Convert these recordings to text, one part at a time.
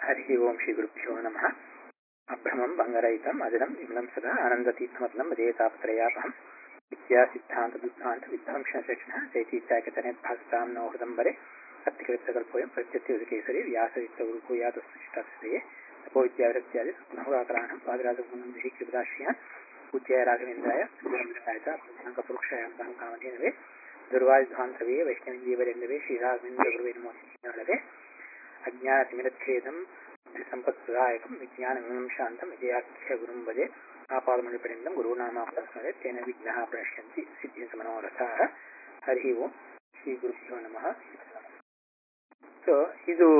हरिः ओं श्रीगुरुभ्यो नमः अभ्रमं भङ्गरहितम् अजरं विमलं सदा आनन्दतीर्थमग्नं भजेतापत्रयापहं विद्यासिद्धान्तदुद्धान्तविध्वंसशिक्षणः चैतीत्याकतनेद्भासतां नो हृदम्बरे सत्यकृतकल्पोऽयं प्रत्यत्युदकेसरी व्यासयुक्तगुरुभूयातस्मृष्टाश्रये तपोविद्यावृत्त्यादि सुगुणहुराकराणं पादराजगुणं विहीकृपदाश्रियान् पूज्याय राघवेन्द्राय सुगुणमित्राय च पुरुषायां कामधेनवे ದುರ್ವಾಯುಧ್ವಾಂತವೇ ವೈಷ್ಣವೇಂದ್ರೀವರೆಂದವೇ ಶ್ರೀರಾಘವೇಂದ್ರ ನಮೋ ಶ್ರೀನಾಳವೇ ಅಜ್ಞಾನತಿಮಿರಚ್ಛೇದಂ ಸಂಪತ್ಪ್ರದಾಯಕಂ ವಿಜ್ಞಾನವಿಮಂ ಶಾಂತಂ ವಿಜಯಾಖ್ಯ ಗುರುಂ ಭಜೆ ಆಪಾದಮಣಿಪರ್ಯಂತಂ ಗುರುನಾಮಾಪಸ್ಮರೆ ತೇನ ವಿಘ್ನಃ ಪ್ರಣಶ್ಯಂತಿ ಸಿದ್ಧಿಂತ ಮನೋರಥಾಃ ಹರಿ ಓಂ ಶ್ರೀ ಗುರುಭ್ಯೋ ನಮಃ ಸೊ ಇದು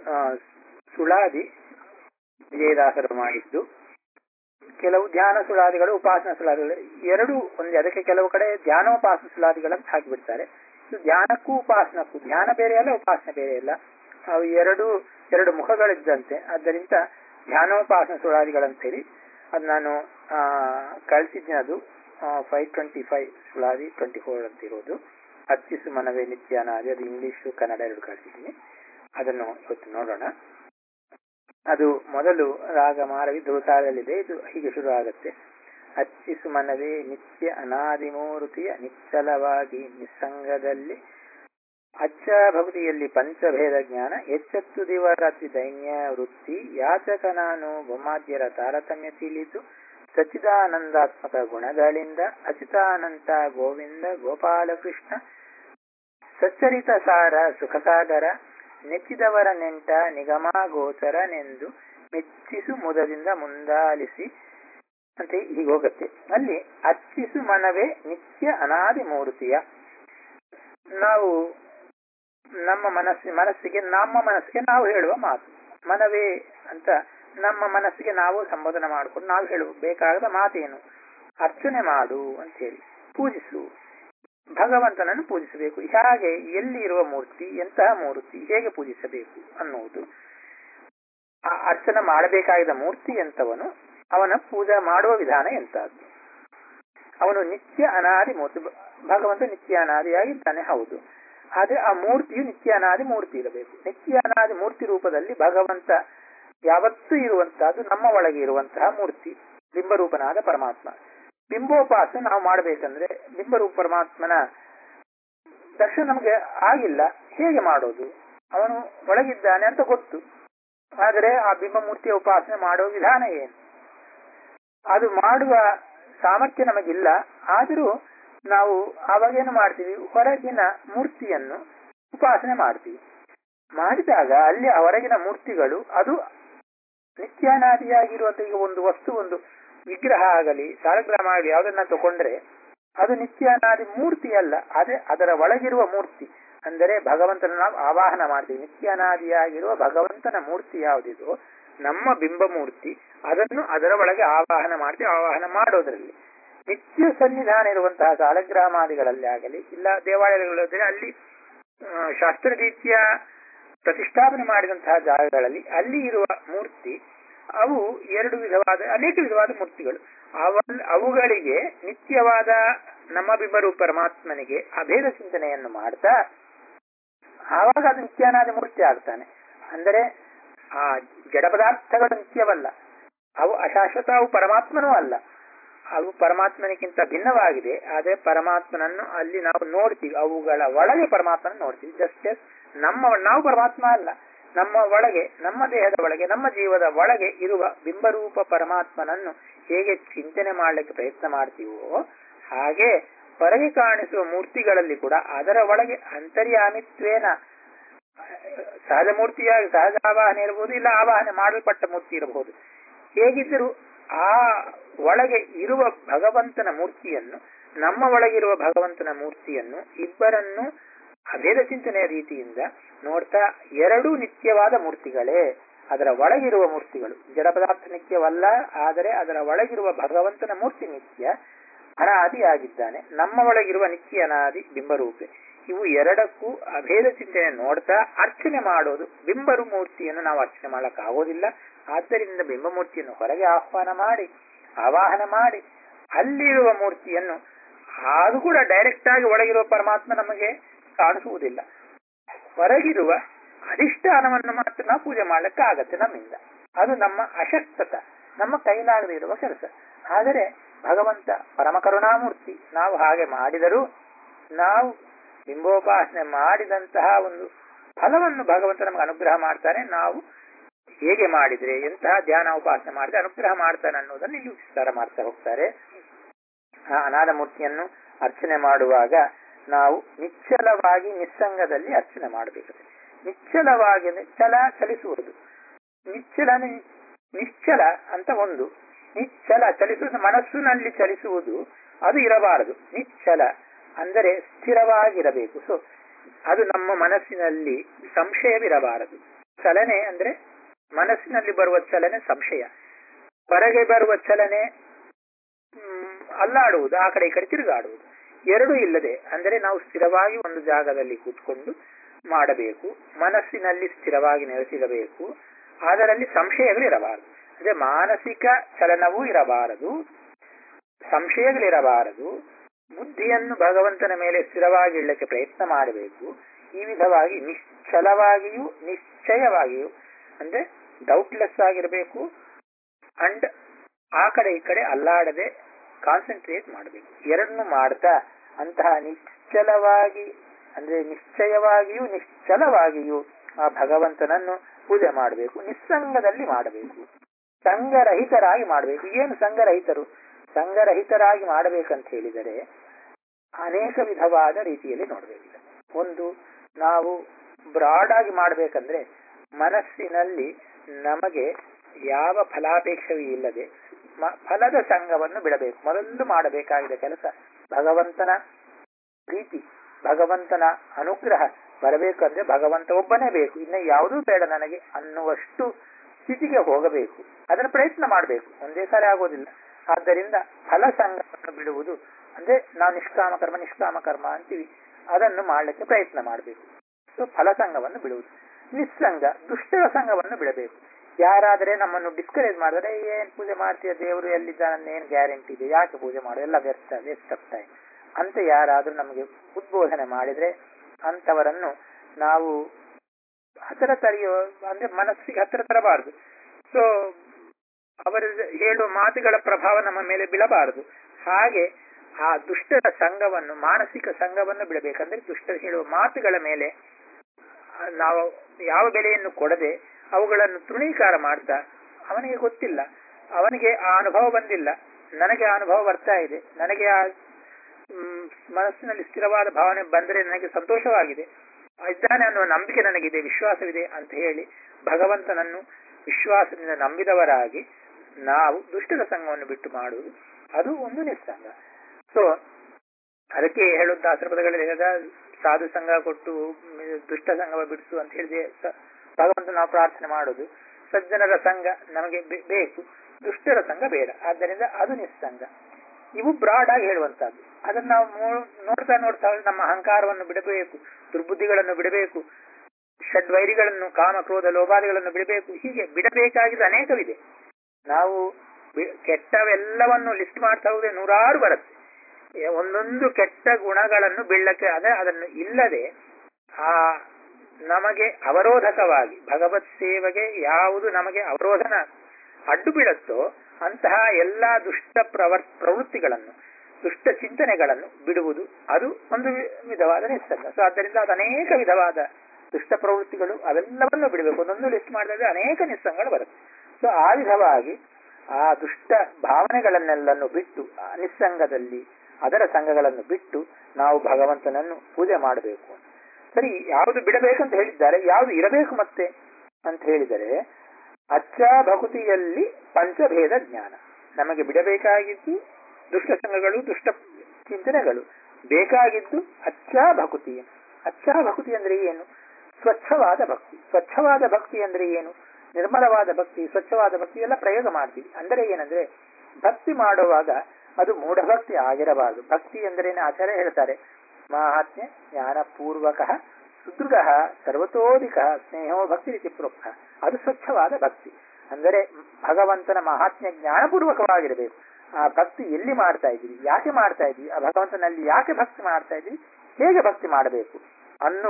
ಸುಳಾದಿ ವಿಜಯದಾಸರು ಮಾಡಿದ್ದು ಕೆಲವು ಧ್ಯಾನ ಸುಳಾದಿಗಳು ಉಪಾಸನ ಸುಳಾದಿಗಳು ಎರಡು ಒಂದೇ ಅದಕ್ಕೆ ಕೆಲವು ಕಡೆ ಧ್ಯಾನೋಪಾಸನ ಸುಳಾದಿಗಳನ್ನು ಹಾಕಿಬಿಡ್ತಾರೆ ಇದು ಧ್ಯಾನಕ್ಕೂ ಉಪಾಸನಕ್ಕೂ ಧ್ಯಾನ ಬೇರೆ ಅಲ್ಲ ಉಪಾಸನೆ ಬೇರೆ ಅಲ್ಲ ಅವು ಎರಡು ಎರಡು ಮುಖಗಳಿದ್ದಂತೆ ಆದ್ದರಿಂದ ಧ್ಯಾನೋಪಾಸನ ಸುಳಾದಿಗಳಂತ ಹೇಳಿ ಅದು ನಾನು ಕಳಿಸಿದ್ದೆ ಅದು ಫೈವ್ ಟ್ವೆಂಟಿ ಫೈವ್ ಸುಳಾದಿ ಟ್ವೆಂಟಿ ಫೋರ್ ಅಂತ ಇರೋದು ಅರ್ಚಿಸು ಮನವೇ ನಿತ್ಯಾನಾದಿ ಅದು ಇಂಗ್ಲಿಷು ಕನ್ನಡ ಎರಡು ಕಳಿಸಿದ್ದೀನಿ ಅದನ್ನು ಇವತ್ತು ನೋಡೋಣ ಅದು ಮೊದಲು ರಾಗ ಮಾರವಿ ಧೃತಾರದಲ್ಲಿದೆ ಇದು ಹೀಗೆ ಶುರು ಆಗುತ್ತೆ ಅಚ್ಚಿಸು ಮನವೇ ನಿತ್ಯ ಅನಾದಿಮೂರ್ತಿಯ ನಿಚ್ಚಲವಾಗಿ ನಿಸ್ಸಂಗದಲ್ಲಿ ಅಚ್ಚ ಭಕ್ತಿಯಲ್ಲಿ ಪಂಚಭೇದ ಜ್ಞಾನ ಎಚ್ಚತ್ತು ದಿವರಾತ್ರಿ ದೈನ್ಯ ವೃತ್ತಿ ಯಾಚಕ ನಾನು ಬೊಮ್ಮಾದ್ಯರ ತಾರತಮ್ಯ ತಿಳಿದು ಸಚ್ಚಿದಾನಂದಾತ್ಮಕ ಗುಣಗಳಿಂದ ಅಚ್ಯುತಾನಂತ ಗೋವಿಂದ ಗೋಪಾಲಕೃಷ್ಣ ಸಚ್ಚರಿತ ಸಾರ ಸುಖಸಾಗರ ನೆಚ್ಚಿದವರ ನೆಂಟ ನಿಗಮಾಗೋಚರನೆಂದು ಮೆಚ್ಚಿಸು ಮುದದಿಂದ ಮುಂದಾಲಿಸಿ ಅಂತ ಹೀಗೆ ಹೋಗುತ್ತೆ ಅಲ್ಲಿ ಅಚ್ಚಿಸು ಮನವೇ ನಿತ್ಯ ಅನಾದಿ ಮೂರ್ತಿಯ ನಾವು ನಮ್ಮ ಮನಸ್ಸಿ ಮನಸ್ಸಿಗೆ ನಮ್ಮ ಮನಸ್ಸಿಗೆ ನಾವು ಹೇಳುವ ಮಾತು ಮನವೇ ಅಂತ ನಮ್ಮ ಮನಸ್ಸಿಗೆ ನಾವು ಸಂಬೋಧನೆ ಮಾಡಿಕೊಂಡು ನಾವು ಹೇಳುವ ಬೇಕಾದ ಮಾತೇನು ಅರ್ಚನೆ ಮಾಡು ಅಂತ ಹೇಳಿ ಪೂಜಿಸು ಭಗವಂತನನ್ನು ಪೂಜಿಸಬೇಕು ಹೇಗೆ ಎಲ್ಲಿ ಇರುವ ಮೂರ್ತಿ ಎಂತಹ ಮೂರ್ತಿ ಹೇಗೆ ಪೂಜಿಸಬೇಕು ಅನ್ನುವುದು ಆ ಅರ್ಚನೆ ಮಾಡಬೇಕಾಗಿದ್ದ ಮೂರ್ತಿ ಎಂತವನು ಅವನ ಪೂಜಾ ಮಾಡುವ ವಿಧಾನ ಎಂತಹದ್ದು ಅವನು ನಿತ್ಯ ಅನಾದಿ ಮೂರ್ತಿ ಭಗವಂತ ನಿತ್ಯ ಅನಾದಿಯಾಗಿದ್ದಾನೆ ಹೌದು ಆದ್ರೆ ಆ ಮೂರ್ತಿಯು ನಿತ್ಯ ಅನಾದಿ ಮೂರ್ತಿ ಇರಬೇಕು ನಿತ್ಯ ಅನಾದಿ ಮೂರ್ತಿ ರೂಪದಲ್ಲಿ ಭಗವಂತ ಯಾವತ್ತೂ ಇರುವಂತಹದ್ದು ನಮ್ಮ ಒಳಗೆ ಇರುವಂತಹ ಮೂರ್ತಿ ಬಿಂಬರೂಪನಾದ ಪರಮಾತ್ಮ ಬಿಂಬೋಪಾಸನೆ ನಾವು ಮಾಡಬೇಕಂದ್ರೆ ಬಿಂಬರೂಪ ಪರಮಾತ್ಮನ ದರ್ಶನ ನಮಗೆ ಆಗಿಲ್ಲ ಹೇಗೆ ಮಾಡೋದು ಅವನು ಒಳಗಿದ್ದಾನೆ ಅಂತ ಗೊತ್ತು ಆದರೆ ಆ ಬಿಂಬಮೂರ್ತಿಯ ಉಪಾಸನೆ ಮಾಡುವ ವಿಧಾನ ಏನು ಅದು ಮಾಡುವ ಸಾಮರ್ಥ್ಯ ನಮಗಿಲ್ಲ ಆದರೂ ನಾವು ಆವಾಗೇನು ಮಾಡ್ತೀವಿ ಹೊರಗಿನ ಮೂರ್ತಿಯನ್ನು ಉಪಾಸನೆ ಮಾಡ್ತೀವಿ ಮಾಡಿದಾಗ ಅಲ್ಲಿ ಹೊರಗಿನ ಮೂರ್ತಿಗಳು ಅದು ನಿತ್ಯಾನಾದಿಯಾಗಿರುವಂತ ಈಗ ಒಂದು ವಸ್ತು ಒಂದು ವಿಗ್ರಹ ಆಗಲಿ ಸಾಲಗ್ರಾಮ ಆಗಲಿ ಯಾವುದನ್ನ ತಗೊಂಡ್ರೆ ಅದು ನಿತ್ಯಾನಾದಿ ಮೂರ್ತಿ ಅಲ್ಲ ಅದೇ ಅದರ ಒಳಗಿರುವ ಮೂರ್ತಿ ಅಂದರೆ ಭಗವಂತನ ನಾವು ಆವಾಹನ ಮಾಡ್ತೀವಿ ನಿತ್ಯಾನಾದಿಯಾಗಿರುವ ಭಗವಂತನ ಮೂರ್ತಿ ಯಾವುದಿದೋ ನಮ್ಮ ಬಿಂಬ ಮೂರ್ತಿ ಅದನ್ನು ಅದರ ಒಳಗೆ ಆವಾಹನ ಮಾಡ್ತೀವಿ ಆವಾಹನ ಮಾಡೋದ್ರಲ್ಲಿ ನಿತ್ಯ ಸನ್ನಿಧಾನ ಇರುವಂತಹ ಸಾಲಗ್ರಾಮಾದಿಗಳಲ್ಲಿ ಆಗಲಿ ಇಲ್ಲ ದೇವಾಲಯಗಳಲ್ಲಿ ಅಲ್ಲಿ ಶಾಸ್ತ್ರ ರೀತಿಯ ಪ್ರತಿಷ್ಠಾಪನೆ ಮಾಡಿದಂತಹ ಜಾಗಗಳಲ್ಲಿ ಅಲ್ಲಿ ಇರುವ ಮೂರ್ತಿ ಅವು ಎರಡು ವಿಧವಾದ ಅನೇಕ ವಿಧವಾದ ಮೂರ್ತಿಗಳು ಅವ ಅವುಗಳಿಗೆ ನಿತ್ಯವಾದ ನಮ್ಮ ಬಿಂಬರು ಪರಮಾತ್ಮನಿಗೆ ಅಭೇದ ಚಿಂತನೆಯನ್ನು ಮಾಡ್ತಾ ಆವಾಗ ಅದು ನಿತ್ಯಾನಾದ ಮೂರ್ತಿ ಆಗ್ತಾನೆ ಅಂದರೆ ಆ ಜಡ ಪದಾರ್ಥಗಳು ನಿತ್ಯವಲ್ಲ ಅವು ಅಶಾಶ್ವತ ಅವು ಪರಮಾತ್ಮನೂ ಅಲ್ಲ ಅವು ಪರಮಾತ್ಮನಿಗಿಂತ ಭಿನ್ನವಾಗಿದೆ ಆದರೆ ಪರಮಾತ್ಮನನ್ನು ಅಲ್ಲಿ ನಾವು ನೋಡ್ತೀವಿ ಅವುಗಳ ಒಳಗೆ ಪರಮಾತ್ಮನ ನೋಡ್ತೀವಿ ಜಸ್ಟ್ ನಮ್ಮ ನಾವು ಪರಮಾತ್ಮ ಅಲ್ಲ ನಮ್ಮ ಒಳಗೆ ನಮ್ಮ ದೇಹದ ಒಳಗೆ ನಮ್ಮ ಜೀವದ ಒಳಗೆ ಇರುವ ಬಿಂಬರೂಪ ಪರಮಾತ್ಮನನ್ನು ಹೇಗೆ ಚಿಂತನೆ ಮಾಡಲಿಕ್ಕೆ ಪ್ರಯತ್ನ ಮಾಡ್ತೀವೋ ಹಾಗೆ ಹೊರಗೆ ಕಾಣಿಸುವ ಮೂರ್ತಿಗಳಲ್ಲಿ ಕೂಡ ಅದರ ಒಳಗೆ ಅಂತರ್ಯಾಮಿತ್ವೇನ ಸಹಜ ಮೂರ್ತಿಯಾಗಿ ಸಹಜ ಆವಾಹನೆ ಇರಬಹುದು ಇಲ್ಲ ಆವಾಹನೆ ಮಾಡಲ್ಪಟ್ಟ ಮೂರ್ತಿ ಇರಬಹುದು ಹೇಗಿದ್ದರೂ ಆ ಒಳಗೆ ಇರುವ ಭಗವಂತನ ಮೂರ್ತಿಯನ್ನು ನಮ್ಮ ಒಳಗಿರುವ ಭಗವಂತನ ಮೂರ್ತಿಯನ್ನು ಇಬ್ಬರನ್ನು ಅಭೇದ ಚಿಂತನೆಯ ರೀತಿಯಿಂದ ನೋಡ್ತಾ ಎರಡೂ ನಿತ್ಯವಾದ ಮೂರ್ತಿಗಳೇ ಅದರ ಒಳಗಿರುವ ಮೂರ್ತಿಗಳು ಜಡ ಪದಾರ್ಥ ನಿತ್ಯವಲ್ಲ ಆದರೆ ಅದರ ಒಳಗಿರುವ ಭಗವಂತನ ಮೂರ್ತಿ ನಿತ್ಯ ಅನಾದಿ ಆಗಿದ್ದಾನೆ ನಮ್ಮ ಒಳಗಿರುವ ನಿತ್ಯ ಅನಾದಿ ಬಿಂಬರೂಪೆ ಇವು ಎರಡಕ್ಕೂ ಅಭೇದ ಚಿಂತನೆ ನೋಡ್ತಾ ಅರ್ಚನೆ ಮಾಡೋದು ಬಿಂಬರು ಮೂರ್ತಿಯನ್ನು ನಾವು ಅರ್ಚನೆ ಮಾಡಕ್ ಆಗೋದಿಲ್ಲ ಆದ್ದರಿಂದ ಬಿಂಬಮೂರ್ತಿಯನ್ನು ಹೊರಗೆ ಆಹ್ವಾನ ಮಾಡಿ ಆವಾಹನ ಮಾಡಿ ಅಲ್ಲಿರುವ ಮೂರ್ತಿಯನ್ನು ಅದು ಕೂಡ ಡೈರೆಕ್ಟ್ ಆಗಿ ಒಳಗಿರುವ ಪರಮಾತ್ಮ ನಮಗೆ ಕಾಣಿಸುವುದಿಲ್ಲ ಹೊರಗಿರುವ ಅಧಿಷ್ಠಾನವನ್ನು ಮಾತ್ರ ನಾವು ಪೂಜೆ ಮಾಡ್ಲಿಕ್ಕೆ ಆಗತ್ತೆ ನಮ್ಮಿಂದ ಅದು ನಮ್ಮ ಅಶಕ್ತತ ನಮ್ಮ ಕೈಲಾಗದೇ ಇರುವ ಕೆಲಸ ಆದರೆ ಭಗವಂತ ಪರಮ ಕರುಣಾಮೂರ್ತಿ ನಾವು ಹಾಗೆ ಮಾಡಿದರೂ ನಾವು ಬಿಂಬೋಪಾಸನೆ ಮಾಡಿದಂತಹ ಒಂದು ಫಲವನ್ನು ಭಗವಂತ ನಮಗೆ ಅನುಗ್ರಹ ಮಾಡ್ತಾನೆ ನಾವು ಹೇಗೆ ಮಾಡಿದ್ರೆ ಎಂತಹ ಧ್ಯಾನ ಉಪಾಸನೆ ಮಾಡಿದ್ರೆ ಅನುಗ್ರಹ ಮಾಡ್ತಾನೆ ಅನ್ನೋದನ್ನು ಇಲ್ಲಿ ವಿಸ್ತಾರ ಮಾಡ್ತಾ ಹೋಗ್ತಾರೆ ಆ ಅನಾಥ ಮೂರ್ತಿಯನ್ನು ಅರ್ಚನೆ ಮಾಡುವಾಗ ನಾವು ನಿಶ್ಚಲವಾಗಿ ನಿಸ್ಸಂಗದಲ್ಲಿ ಅರ್ಚನೆ ಮಾಡಬೇಕು ನಿಶ್ಚಲವಾಗಿ ಅಂದ್ರೆ ಚಲ ಚಲಿಸುವುದು ನಿಶ್ಚಲ ನಿಶ್ಚಲ ಅಂತ ಒಂದು ನಿಶ್ಚಲ ಚಲಿಸುವುದು ಮನಸ್ಸಿನಲ್ಲಿ ಚಲಿಸುವುದು ಅದು ಇರಬಾರದು ನಿಶ್ಚಲ ಅಂದರೆ ಸ್ಥಿರವಾಗಿರಬೇಕು ಸೊ ಅದು ನಮ್ಮ ಮನಸ್ಸಿನಲ್ಲಿ ಸಂಶಯವಿರಬಾರದು ಚಲನೆ ಅಂದ್ರೆ ಮನಸ್ಸಿನಲ್ಲಿ ಬರುವ ಚಲನೆ ಸಂಶಯ ಹೊರಗೆ ಬರುವ ಚಲನೆ ಅಲ್ಲಾಡುವುದು ಆ ಕಡೆ ಈ ಕಡೆ ತಿರುಗಾಡುವುದು ಎರಡೂ ಇಲ್ಲದೆ ಅಂದರೆ ನಾವು ಸ್ಥಿರವಾಗಿ ಒಂದು ಜಾಗದಲ್ಲಿ ಕೂತ್ಕೊಂಡು ಮಾಡಬೇಕು ಮನಸ್ಸಿನಲ್ಲಿ ಸ್ಥಿರವಾಗಿ ನೆಲೆಸಿರಬೇಕು ಅದರಲ್ಲಿ ಸಂಶಯಗಳಿರಬಾರದು ಅಂದ್ರೆ ಮಾನಸಿಕ ಚಲನವೂ ಇರಬಾರದು ಸಂಶಯಗಳಿರಬಾರದು ಬುದ್ಧಿಯನ್ನು ಭಗವಂತನ ಮೇಲೆ ಸ್ಥಿರವಾಗಿ ಇಡಲಿಕ್ಕೆ ಪ್ರಯತ್ನ ಮಾಡಬೇಕು ಈ ವಿಧವಾಗಿ ನಿಶ್ಚಲವಾಗಿಯೂ ನಿಶ್ಚಯವಾಗಿಯೂ ಅಂದ್ರೆ ಡೌಟ್ಲೆಸ್ ಆಗಿರಬೇಕು ಅಂಡ್ ಆ ಕಡೆ ಈ ಕಡೆ ಅಲ್ಲಾಡದೆ ಕಾನ್ಸಂಟ್ರೇಟ್ ಮಾಡಬೇಕು ಎರಡನ್ನು ಮಾಡ್ತಾ ಅಂತಹ ನಿಶ್ಚಲವಾಗಿ ಅಂದ್ರೆ ನಿಶ್ಚಯವಾಗಿಯೂ ನಿಶ್ಚಲವಾಗಿಯೂ ಆ ಭಗವಂತನನ್ನು ಪೂಜೆ ಮಾಡಬೇಕು ನಿಸ್ಸಂಗದಲ್ಲಿ ಮಾಡಬೇಕು ಸಂಘರಹಿತರಾಗಿ ಮಾಡಬೇಕು ಏನು ಸಂಘರಹಿತರು ಸಂಘರಹಿತರಾಗಿ ಮಾಡಬೇಕಂತ ಹೇಳಿದರೆ ಅನೇಕ ವಿಧವಾದ ರೀತಿಯಲ್ಲಿ ನೋಡಬೇಕಿದೆ ಒಂದು ನಾವು ಬ್ರಾಡ್ ಆಗಿ ಮಾಡಬೇಕಂದ್ರೆ ಮನಸ್ಸಿನಲ್ಲಿ ನಮಗೆ ಯಾವ ಫಲಾಪೇಕ್ಷವೂ ಇಲ್ಲದೆ ಫಲದ ಸಂಘವನ್ನು ಬಿಡಬೇಕು ಮೊದಲು ಮಾಡಬೇಕಾಗಿದೆ ಕೆಲಸ ಭಗವಂತನ ಪ್ರೀತಿ ಭಗವಂತನ ಅನುಗ್ರಹ ಬರಬೇಕಂದ್ರೆ ಭಗವಂತ ಒಬ್ಬನೇ ಬೇಕು ಇನ್ನು ಯಾವುದೂ ಬೇಡ ನನಗೆ ಅನ್ನುವಷ್ಟು ಸ್ಥಿತಿಗೆ ಹೋಗಬೇಕು ಅದನ್ನು ಪ್ರಯತ್ನ ಮಾಡಬೇಕು ಒಂದೇ ಸಾರಿ ಆಗೋದಿಲ್ಲ ಆದ್ದರಿಂದ ಫಲ ಸಂಘವನ್ನು ಬಿಡುವುದು ಅಂದ್ರೆ ನಾವು ನಿಷ್ಕಾಮ ಕರ್ಮ ನಿಷ್ಕಾಮ ಕರ್ಮ ಅಂತೀವಿ ಅದನ್ನು ಮಾಡಲಿಕ್ಕೆ ಪ್ರಯತ್ನ ಮಾಡಬೇಕು ಸೊ ಫಲ ಸಂಘವನ್ನು ಬಿಡುವುದು ನಿಸ್ಸಂಗ ದುಷ್ಟರ ಸಂಘವನ್ನು ಬಿಡಬೇಕು ಯಾರಾದರೆ ನಮ್ಮನ್ನು ಡಿಸ್ಕರೇಜ್ ಮಾಡಿದ್ರೆ ಏನ್ ಪೂಜೆ ಮಾಡ್ತೀಯ ದೇವರು ಎಲ್ಲಿದ್ದಾನೆ ಏನ್ ಗ್ಯಾರಂಟಿ ಇದೆ ಯಾಕೆ ಪೂಜೆ ಮಾಡು ಎಲ್ಲ ವ್ಯರ್ಥ ವೇಸ್ಟ್ ಆಫ್ ಟೈಮ್ ಅಂತ ಯಾರಾದ್ರೂ ನಮಗೆ ಉದ್ಬೋಧನೆ ಮಾಡಿದ್ರೆ ಅಂತವರನ್ನು ನಾವು ಹತ್ತಿರ ತರೆಯೋ ಅಂದ್ರೆ ಮನಸ್ಸಿಗೆ ಹತ್ತಿರ ತರಬಾರದು ಸೊ ಅವರು ಹೇಳುವ ಮಾತುಗಳ ಪ್ರಭಾವ ನಮ್ಮ ಮೇಲೆ ಬೀಳಬಾರದು ಹಾಗೆ ಆ ದುಷ್ಟರ ಸಂಘವನ್ನು ಮಾನಸಿಕ ಸಂಘವನ್ನು ಬಿಡಬೇಕಂದ್ರೆ ದುಷ್ಟರು ಹೇಳುವ ಮಾತುಗಳ ಮೇಲೆ ನಾವು ಯಾವ ಬೆಲೆಯನ್ನು ಕೊಡದೆ ಅವುಗಳನ್ನು ತೃಣೀಕಾರ ಮಾಡ್ತಾ ಅವನಿಗೆ ಗೊತ್ತಿಲ್ಲ ಅವನಿಗೆ ಆ ಅನುಭವ ಬಂದಿಲ್ಲ ನನಗೆ ಆ ಅನುಭವ ಬರ್ತಾ ಇದೆ ನನಗೆ ಆ ಮನಸ್ಸಿನಲ್ಲಿ ಸ್ಥಿರವಾದ ಭಾವನೆ ಬಂದರೆ ನನಗೆ ಸಂತೋಷವಾಗಿದೆ ಇದ್ದಾನೆ ಅನ್ನುವ ನಂಬಿಕೆ ನನಗಿದೆ ವಿಶ್ವಾಸವಿದೆ ಅಂತ ಹೇಳಿ ಭಗವಂತನನ್ನು ವಿಶ್ವಾಸದಿಂದ ನಂಬಿದವರಾಗಿ ನಾವು ದುಷ್ಟರ ಸಂಘವನ್ನು ಬಿಟ್ಟು ಮಾಡುವುದು ಅದು ಒಂದು ನಿಸ್ಸಂಗ ಸೊ ಅದಕ್ಕೆ ಹೇಳುವ ದಾಸರಪದಗಳಲ್ಲಿ ಹೇಳಿದ ಸಾಧು ಸಂಘ ಕೊಟ್ಟು ದುಷ್ಟ ಸಂಘವ ಬಿಡಿಸು ಅಂತ ಹೇಳಿದೆ ಭಗವಂತ ನಾವು ಪ್ರಾರ್ಥನೆ ಮಾಡೋದು ಸಜ್ಜನರ ಸಂಘ ನಮಗೆ ಬೇಕು ದುಷ್ಟರ ಸಂಘ ಬೇಡ ಆದ್ದರಿಂದ ಅದು ನಿಸ್ಸಂಗ ಇವು ಬ್ರಾಡ್ ಆಗಿ ಹೇಳುವಂತಹದ್ದು ಅದನ್ನು ನಾವು ನೋಡ್ತಾ ನೋಡ್ತಾ ನಮ್ಮ ಅಹಂಕಾರವನ್ನು ಬಿಡಬೇಕು ದುರ್ಬುದ್ಧಿಗಳನ್ನು ಬಿಡಬೇಕು ಷಡ್ವೈರಿಗಳನ್ನು ಕಾಮ ಕ್ರೋಧ ಲೋಭಾದಿಗಳನ್ನು ಬಿಡಬೇಕು ಹೀಗೆ ಬಿಡಬೇಕಾಗಿದ್ದು ಅನೇಕವಿದೆ ನಾವು ಕೆಟ್ಟವೆಲ್ಲವನ್ನು ಲಿಸ್ಟ್ ಮಾಡ್ತಾ ಹೋದ್ರೆ ನೂರಾರು ಬರುತ್ತೆ ಒಂದೊಂದು ಕೆಟ್ಟ ಗುಣಗಳನ್ನು ಬೀಳಕ್ಕೆ ಅದೇ ಅದನ್ನು ಇಲ್ಲದೆ ಆ ನಮಗೆ ಅವರೋಧಕವಾಗಿ ಭಗವತ್ ಸೇವೆಗೆ ಯಾವುದು ನಮಗೆ ಅವರೋಧನ ಅಡ್ಡು ಬೀಳುತ್ತೋ ಅಂತಹ ಎಲ್ಲಾ ದುಷ್ಟ ಪ್ರವರ್ ಪ್ರವೃತ್ತಿಗಳನ್ನು ದುಷ್ಟ ಚಿಂತನೆಗಳನ್ನು ಬಿಡುವುದು ಅದು ಒಂದು ವಿಧವಾದ ನಿಸ್ಸಂಗ ಸೊ ಆದ್ದರಿಂದ ಅದು ಅನೇಕ ವಿಧವಾದ ದುಷ್ಟ ಪ್ರವೃತ್ತಿಗಳು ಅವೆಲ್ಲವನ್ನು ಬಿಡಬೇಕು ಒಂದೊಂದು ಲಿಸ್ಟ್ ಮಾಡಿದ್ರೆ ಅನೇಕ ನಿಸ್ಸಂಗಗಳು ಬರುತ್ತೆ ಸೊ ಆ ವಿಧವಾಗಿ ಆ ದುಷ್ಟ ಭಾವನೆಗಳನ್ನೆಲ್ಲನ್ನು ಬಿಟ್ಟು ಆ ನಿಸ್ಸಂಗದಲ್ಲಿ ಅದರ ಸಂಘಗಳನ್ನು ಬಿಟ್ಟು ನಾವು ಭಗವಂತನನ್ನು ಪೂಜೆ ಮಾಡಬೇಕು ಸರಿ ಯಾವುದು ಬಿಡಬೇಕಂತ ಹೇಳಿದ್ದಾರೆ ಯಾವುದು ಇರಬೇಕು ಮತ್ತೆ ಅಂತ ಹೇಳಿದರೆ ಅಚ್ಚ ಭಕುತಿಯಲ್ಲಿ ಪಂಚಭೇದ ಜ್ಞಾನ ನಮಗೆ ಬಿಡಬೇಕಾಗಿದ್ದು ದುಷ್ಟ ಸಂಘಗಳು ದುಷ್ಟ ಚಿಂತನೆಗಳು ಬೇಕಾಗಿದ್ದು ಅಚ್ಚ ಭಕುತಿ ಅಚ್ಚ ಭಕುತಿ ಅಂದ್ರೆ ಏನು ಸ್ವಚ್ಛವಾದ ಭಕ್ತಿ ಸ್ವಚ್ಛವಾದ ಭಕ್ತಿ ಅಂದ್ರೆ ಏನು ನಿರ್ಮಲವಾದ ಭಕ್ತಿ ಸ್ವಚ್ಛವಾದ ಭಕ್ತಿ ಎಲ್ಲ ಪ್ರಯೋಗ ಮಾಡ್ತೀವಿ ಅಂದರೆ ಏನಂದ್ರೆ ಭಕ್ತಿ ಮಾಡುವಾಗ ಅದು ಮೂಢಭಕ್ತಿ ಆಗಿರಬಾರದು ಭಕ್ತಿ ಎಂದರೇನೆ ಆಚಾರ್ಯ ಹೇಳ್ತಾರೆ ಮಾಹಾತ್ಮ್ಯ ಜ್ಞಾನಪೂರ್ವಕ ಸುದೃಢ ಸರ್ವತೋಧಿಕ ಸ್ನೇಹೋ ಭಕ್ತಿ ರೀತಿ ಪ್ರೋಕ್ತ ಅದು ಸ್ವಚ್ಛವಾದ ಭಕ್ತಿ ಅಂದರೆ ಭಗವಂತನ ಮಹಾತ್ಮ್ಯ ಜ್ಞಾನಪೂರ್ವಕವಾಗಿರಬೇಕು ಆ ಭಕ್ತಿ ಎಲ್ಲಿ ಮಾಡ್ತಾ ಇದ್ದೀವಿ ಯಾಕೆ ಮಾಡ್ತಾ ಇದ್ದೀವಿ ಆ ಭಗವಂತನಲ್ಲಿ ಯಾಕೆ ಭಕ್ತಿ ಮಾಡ್ತಾ ಇದ್ದೀವಿ ಹೇಗೆ ಭಕ್ತಿ ಮಾಡಬೇಕು ಅನ್ನುವ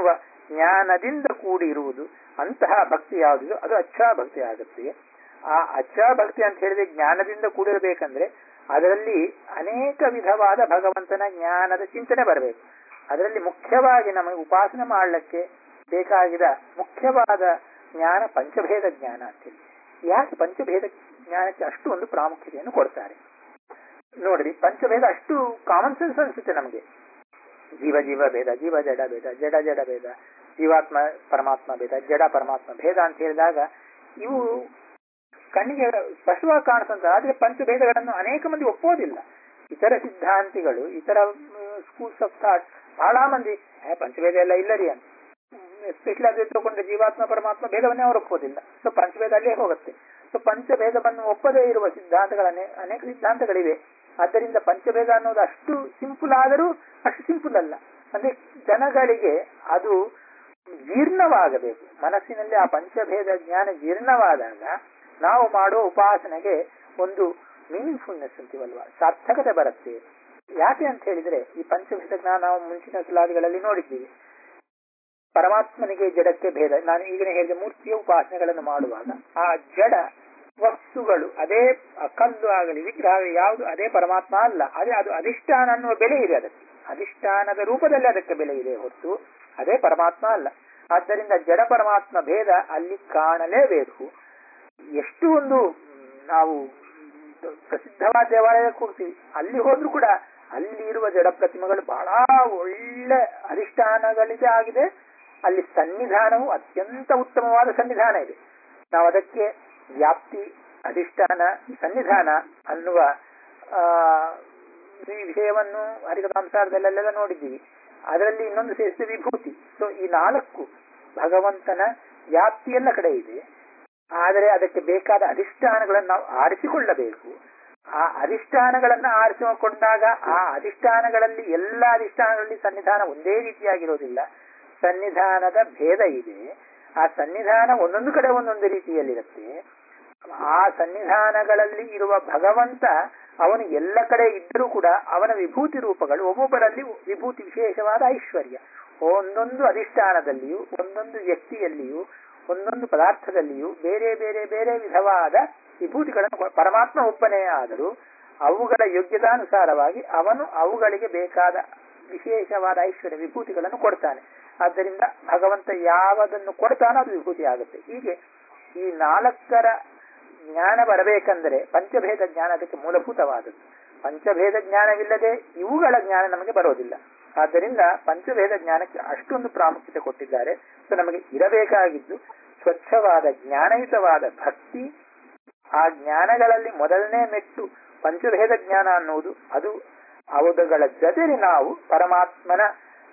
ಜ್ಞಾನದಿಂದ ಕೂಡಿರುವುದು ಅಂತಹ ಭಕ್ತಿ ಯಾವುದಿದೋ ಅದು ಅಚ್ಚಾ ಭಕ್ತಿ ಆಗುತ್ತೆ ಆ ಅಚ್ಚಾ ಭಕ್ತಿ ಅಂತ ಹೇಳಿದ್ರೆ ಜ್ಞಾನದಿಂದ ಕೂಡಿರಬೇಕಂದ್ರೆ ಅದರಲ್ಲಿ ಅನೇಕ ವಿಧವಾದ ಭಗವಂತನ ಜ್ಞಾನದ ಚಿಂತನೆ ಬರಬೇಕು ಅದರಲ್ಲಿ ಮುಖ್ಯವಾಗಿ ನಮಗೆ ಉಪಾಸನೆ ಮಾಡಲಿಕ್ಕೆ ಬೇಕಾಗಿದ ಮುಖ್ಯವಾದ ಜ್ಞಾನ ಪಂಚಭೇದ ಜ್ಞಾನ ಅಂತೇಳಿ ಯಾಕೆ ಪಂಚಭೇದ ಜ್ಞಾನಕ್ಕೆ ಅಷ್ಟು ಒಂದು ಪ್ರಾಮುಖ್ಯತೆಯನ್ನು ಕೊಡ್ತಾರೆ ನೋಡ್ರಿ ಪಂಚಭೇದ ಅಷ್ಟು ಕಾಮನ್ ಸೆನ್ಸ್ ಅನ್ಸುತ್ತೆ ನಮಗೆ ಜೀವ ಜೀವ ಭೇದ ಜೀವ ಜಡ ಭೇದ ಜಡ ಜಡ ಭೇದ ಜೀವಾತ್ಮ ಪರಮಾತ್ಮ ಭೇದ ಜಡ ಪರಮಾತ್ಮ ಭೇದ ಅಂತ ಹೇಳಿದಾಗ ಇವು ಕಣ್ಣಿಗೆ ಸ್ಪಷ್ಟವಾಗಿ ಕಾಣಿಸ್ತಂತ ಆದ್ರೆ ಪಂಚಭೇದಗಳನ್ನು ಅನೇಕ ಮಂದಿ ಒಪ್ಪೋದಿಲ್ಲ ಇತರ ಸಿದ್ಧಾಂತಿಗಳು ಇತರ ಸ್ಕೂಲ್ಸ್ ಆಫ್ ಥಾಟ್ ಬಹಳ ಮಂದಿ "ಏ, ಪಂಚಭೇದ ಎಲ್ಲ ಇಲ್ಲ ರೀ ಅಂತ ಎಸ್ಪೆಷಲಿ ಅದೇ ತಗೊಂಡ್ರೆ ಜೀವಾತ್ಮ ಪರಮಾತ್ಮ ಭೇದವನ್ನೇ ಅವರು ಒಪ್ಪೋದಿಲ್ಲ ಸೊ ಪಂಚಭೇದ ಅಲ್ಲೇ ಹೋಗುತ್ತೆ ಸೊ ಪಂಚಭೇದವನ್ನು ಒಪ್ಪದೇ ಇರುವ ಸಿದ್ಧಾಂತಗಳನ್ನೇ ಅನೇಕ ಸಿದ್ಧಾಂತಗಳಿವೆ ಆದ್ದರಿಂದ ಪಂಚಭೇದ ಅನ್ನೋದು ಅಷ್ಟು ಸಿಂಪಲ್ ಆದರೂ ಅಷ್ಟು ಸಿಂಪಲ್ ಅಲ್ಲ ಅಂದ್ರೆ ಜನಗಳಿಗೆ ಅದು ಜೀರ್ಣವಾಗಬೇಕು ಮನಸ್ಸಿನಲ್ಲಿ ಆ ಪಂಚಭೇದ ಜ್ಞಾನ ಜೀರ್ಣವಾದಾಗ ನಾವು ಮಾಡುವ ಉಪಾಸನೆಗೆ ಒಂದು ಮೀನಿಂಗ್ಫುಲ್ನೆಸ್ ಅಂತೀವಲ್ವಾ ಸಾರ್ಥಕತೆ ಬರುತ್ತೆ ಯಾಕೆ ಅಂತ ಹೇಳಿದ್ರೆ ಈ ಪಂಚಭೇದ ಜ್ಞಾನ ನಾವು ಮುಂಚಿನ ಸ್ಲಾದ್ಗಳಲ್ಲಿ ನೋಡಿದ್ದೀವಿ ಪರಮಾತ್ಮನಿಗೆ ಜಡಕ್ಕೆ ಭೇದ ನಾನು ಈಗನೇ ಹೇಳಿದ ಮೂರ್ತಿಯ ಉಪಾಸನೆಗಳನ್ನು ಮಾಡುವಾಗ ಆ ಜಡ ವಸ್ತುಗಳು ಅದೇ ಕಲ್ಲು ಆಗಲಿ ವಿಗ್ರಹ ಆಗಲಿ ಯಾವುದು ಅದೇ ಪರಮಾತ್ಮ ಅಲ್ಲ ಅದೇ ಅದು ಅಧಿಷ್ಠಾನ ಅನ್ನುವ ಬೆಲೆ ಇದೆ ಅದಕ್ಕೆ ಅಧಿಷ್ಠಾನದ ರೂಪದಲ್ಲಿ ಅದಕ್ಕೆ ಬೆಲೆ ಇದೆ ಹೊತ್ತು ಅದೇ ಪರಮಾತ್ಮ ಅಲ್ಲ ಆದ್ದರಿಂದ ಜಡ ಪರಮಾತ್ಮ ಭೇದ ಅಲ್ಲಿ ಕಾಣಲೇಬೇಕು ಎಷ್ಟು ಒಂದು ನಾವು ಪ್ರಸಿದ್ಧವಾದ ದೇವಾಲಯಕ್ಕೆ ಹೋಗ್ತೀವಿ ಅಲ್ಲಿ ಹೋದ್ರೂ ಕೂಡ ಅಲ್ಲಿ ಇರುವ ಜಡ ಪ್ರತಿಮೆಗಳು ಬಹಳ ಒಳ್ಳೆ ಅಧಿಷ್ಠಾನಗಳಿಗೆ ಆಗಿದೆ ಅಲ್ಲಿ ಸನ್ನಿಧಾನವು ಅತ್ಯಂತ ಉತ್ತಮವಾದ ಸನ್ನಿಧಾನ ಇದೆ ನಾವು ಅದಕ್ಕೆ ವ್ಯಾಪ್ತಿ ಅಧಿಷ್ಠಾನ ಸನ್ನಿಧಾನ ಅನ್ನುವ ಆ ಈ ವಿಷಯವನ್ನು ಹರಿಕಥಾಂಸಾರದಲ್ಲೆಲ್ಲ ನೋಡಿದ್ದೀವಿ ಅದರಲ್ಲಿ ಇನ್ನೊಂದು ಸೇರಿಸಿದ ವಿಭೂತಿ ಸೊ ಈ ನಾಲ್ಕು ಭಗವಂತನ ವ್ಯಾಪ್ತಿ ಎಲ್ಲ ಕಡೆ ಇದೆ ಆದರೆ ಅದಕ್ಕೆ ಬೇಕಾದ ಅಧಿಷ್ಠಾನಗಳನ್ನು ನಾವು ಆರಿಸಿಕೊಳ್ಳಬೇಕು ಆ ಅಧಿಷ್ಠಾನಗಳನ್ನ ಆರಿಸಿಕೊಂಡಾಗ ಆ ಅಧಿಷ್ಠಾನಗಳಲ್ಲಿ ಎಲ್ಲ ಅಧಿಷ್ಠಾನಗಳಲ್ಲಿ ಸನ್ನಿಧಾನ ಒಂದೇ ರೀತಿಯಾಗಿರೋದಿಲ್ಲ ಸನ್ನಿಧಾನದ ಭೇದ ಇದೆ ಆ ಸನ್ನಿಧಾನ ಒಂದೊಂದು ಕಡೆ ಒಂದೊಂದು ರೀತಿಯಲ್ಲಿರುತ್ತೆ ಆ ಸನ್ನಿಧಾನಗಳಲ್ಲಿ ಇರುವ ಭಗವಂತ ಅವನು ಎಲ್ಲ ಕಡೆ ಇದ್ದರೂ ಕೂಡ ಅವನ ವಿಭೂತಿ ರೂಪಗಳು ಒಬ್ಬೊಬ್ಬರಲ್ಲಿ ವಿಭೂತಿ ವಿಶೇಷವಾದ ಐಶ್ವರ್ಯ ಒಂದೊಂದು ಅಧಿಷ್ಠಾನದಲ್ಲಿಯೂ ಒಂದೊಂದು ವ್ಯಕ್ತಿಯಲ್ಲಿಯೂ ಒಂದೊಂದು ಪದಾರ್ಥದಲ್ಲಿಯೂ ಬೇರೆ ಬೇರೆ ಬೇರೆ ವಿಧವಾದ ವಿಭೂತಿಗಳನ್ನು ಕೊ- ಪರಮಾತ್ಮ ಒಬ್ಬನೇ ಆದರೂ ಅವುಗಳ ಯೋಗ್ಯತಾನುಸಾರವಾಗಿ ಅವನು ಅವುಗಳಿಗೆ ಬೇಕಾದ ವಿಶೇಷವಾದ ಐಶ್ವರ್ಯ ವಿಭೂತಿಗಳನ್ನು ಕೊಡ್ತಾನೆ ಆದ್ದರಿಂದ ಭಗವಂತ ಯಾವದನ್ನು ಕೊಡ್ತಾನೋ ಅದು ವಿಭೂತಿ ಆಗುತ್ತೆ ಹೀಗೆ ಈ ನಾಲ್ಕರ ಜ್ಞಾನ ಬರಬೇಕಂದರೆ ಪಂಚಭೇದ ಜ್ಞಾನ ಅದಕ್ಕೆ ಮೂಲಭೂತವಾದದ್ದು ಪಂಚಭೇದ ಜ್ಞಾನವಿಲ್ಲದೆ ಇವುಗಳ ಜ್ಞಾನ ನಮಗೆ ಬರೋದಿಲ್ಲ ಆದ್ದರಿಂದ ಪಂಚಭೇದ ಜ್ಞಾನಕ್ಕೆ ಅಷ್ಟೊಂದು ಪ್ರಾಮುಖ್ಯತೆ ಕೊಟ್ಟಿದ್ದಾರೆ ಸೊ ನಮಗೆ ಇರಬೇಕಾಗಿದ್ದು ಸ್ವಚ್ಛವಾದ ಜ್ಞಾನಯುತವಾದ ಭಕ್ತಿ ಆ ಜ್ಞಾನಗಳಲ್ಲಿ ಮೊದಲನೇ ಮೆಟ್ಟು ಪಂಚಭೇದ ಜ್ಞಾನ ಅನ್ನುವುದು ಅದು ಅವುಗಳ ಜೊತೆಗೆ ನಾವು ಪರಮಾತ್ಮನ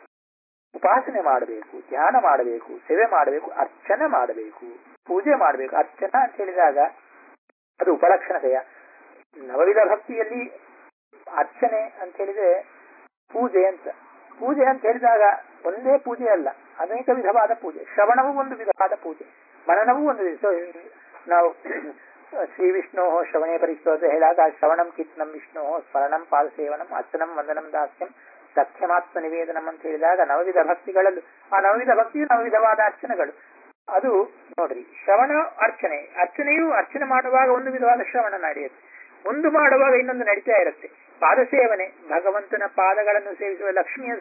ಉಪಾಸನೆ ಮಾಡಬೇಕು ಧ್ಯಾನ ಮಾಡಬೇಕು ಸೇವೆ ಮಾಡಬೇಕು ಅರ್ಚನೆ ಮಾಡಬೇಕು ಪೂಜೆ ಮಾಡಬೇಕು ಅರ್ಚನ ಅಂತ ಹೇಳಿದಾಗ ಅದು ಉಪಲಕ್ಷಣತೆಯ ನವವಿಧ ಭಕ್ತಿಯಲ್ಲಿ ಅರ್ಚನೆ ಅಂತ ಹೇಳಿದ್ರೆ ಪೂಜೆ ಅಂತ ಪೂಜೆ ಅಂತ ಹೇಳಿದಾಗ ಒಂದೇ ಪೂಜೆ ಅಲ್ಲ ಅನೇಕ ವಿಧವಾದ ಪೂಜೆ ಶ್ರವಣವೂ ಒಂದು ವಿಧವಾದ ಪೂಜೆ ಮನನವೂ ಒಂದು ವಿಧ- so, ನಾವು ಶ್ರೀ ವಿಷ್ಣು ಶ್ರವಣೆ ಪರಿಸ್ತೋತ್ರ ಹೇಳಿದಾಗ ಶ್ರವಣಂ ಕೀರ್ತನಂ ವಿಷ್ಣು ಸ್ಮರಣಂ ಪಾದಸೇವನಂ ಅರ್ಚನಂ ವಂದನಂ ದಾಸ್ಯಂ ಸಖ್ಯಮಾತ್ಮ ನಿವೇದನಂ ಅಂತ ಹೇಳಿದಾಗ ನವವಿಧ ಭಕ್ತಿಗಳಲ್ಲೂ ಆ ನವವಿಧ ಭಕ್ತಿಯು ನವವಿಧವಾದ ಅರ್ಚನೆಗಳು ಅದು ನೋಡ್ರಿ ಶ್ರವಣ ಅರ್ಚನೆ ಅರ್ಚನೆಯು ಅರ್ಚನೆ ಮಾಡುವಾಗ ಒಂದು ವಿಧವಾದ ಶ್ರವಣ ನಡೆಯುತ್ತೆ ಒಂದು ಮಾಡುವಾಗ ಇನ್ನೊಂದು ನಡೀತಾ ಇರುತ್ತೆ ಪಾದಸೇವನೆ ಭಗವಂತನ ಪಾದಗಳನ್ನು ಸೇವಿಸುವ ಲಕ್ಷ್ಮಿಯ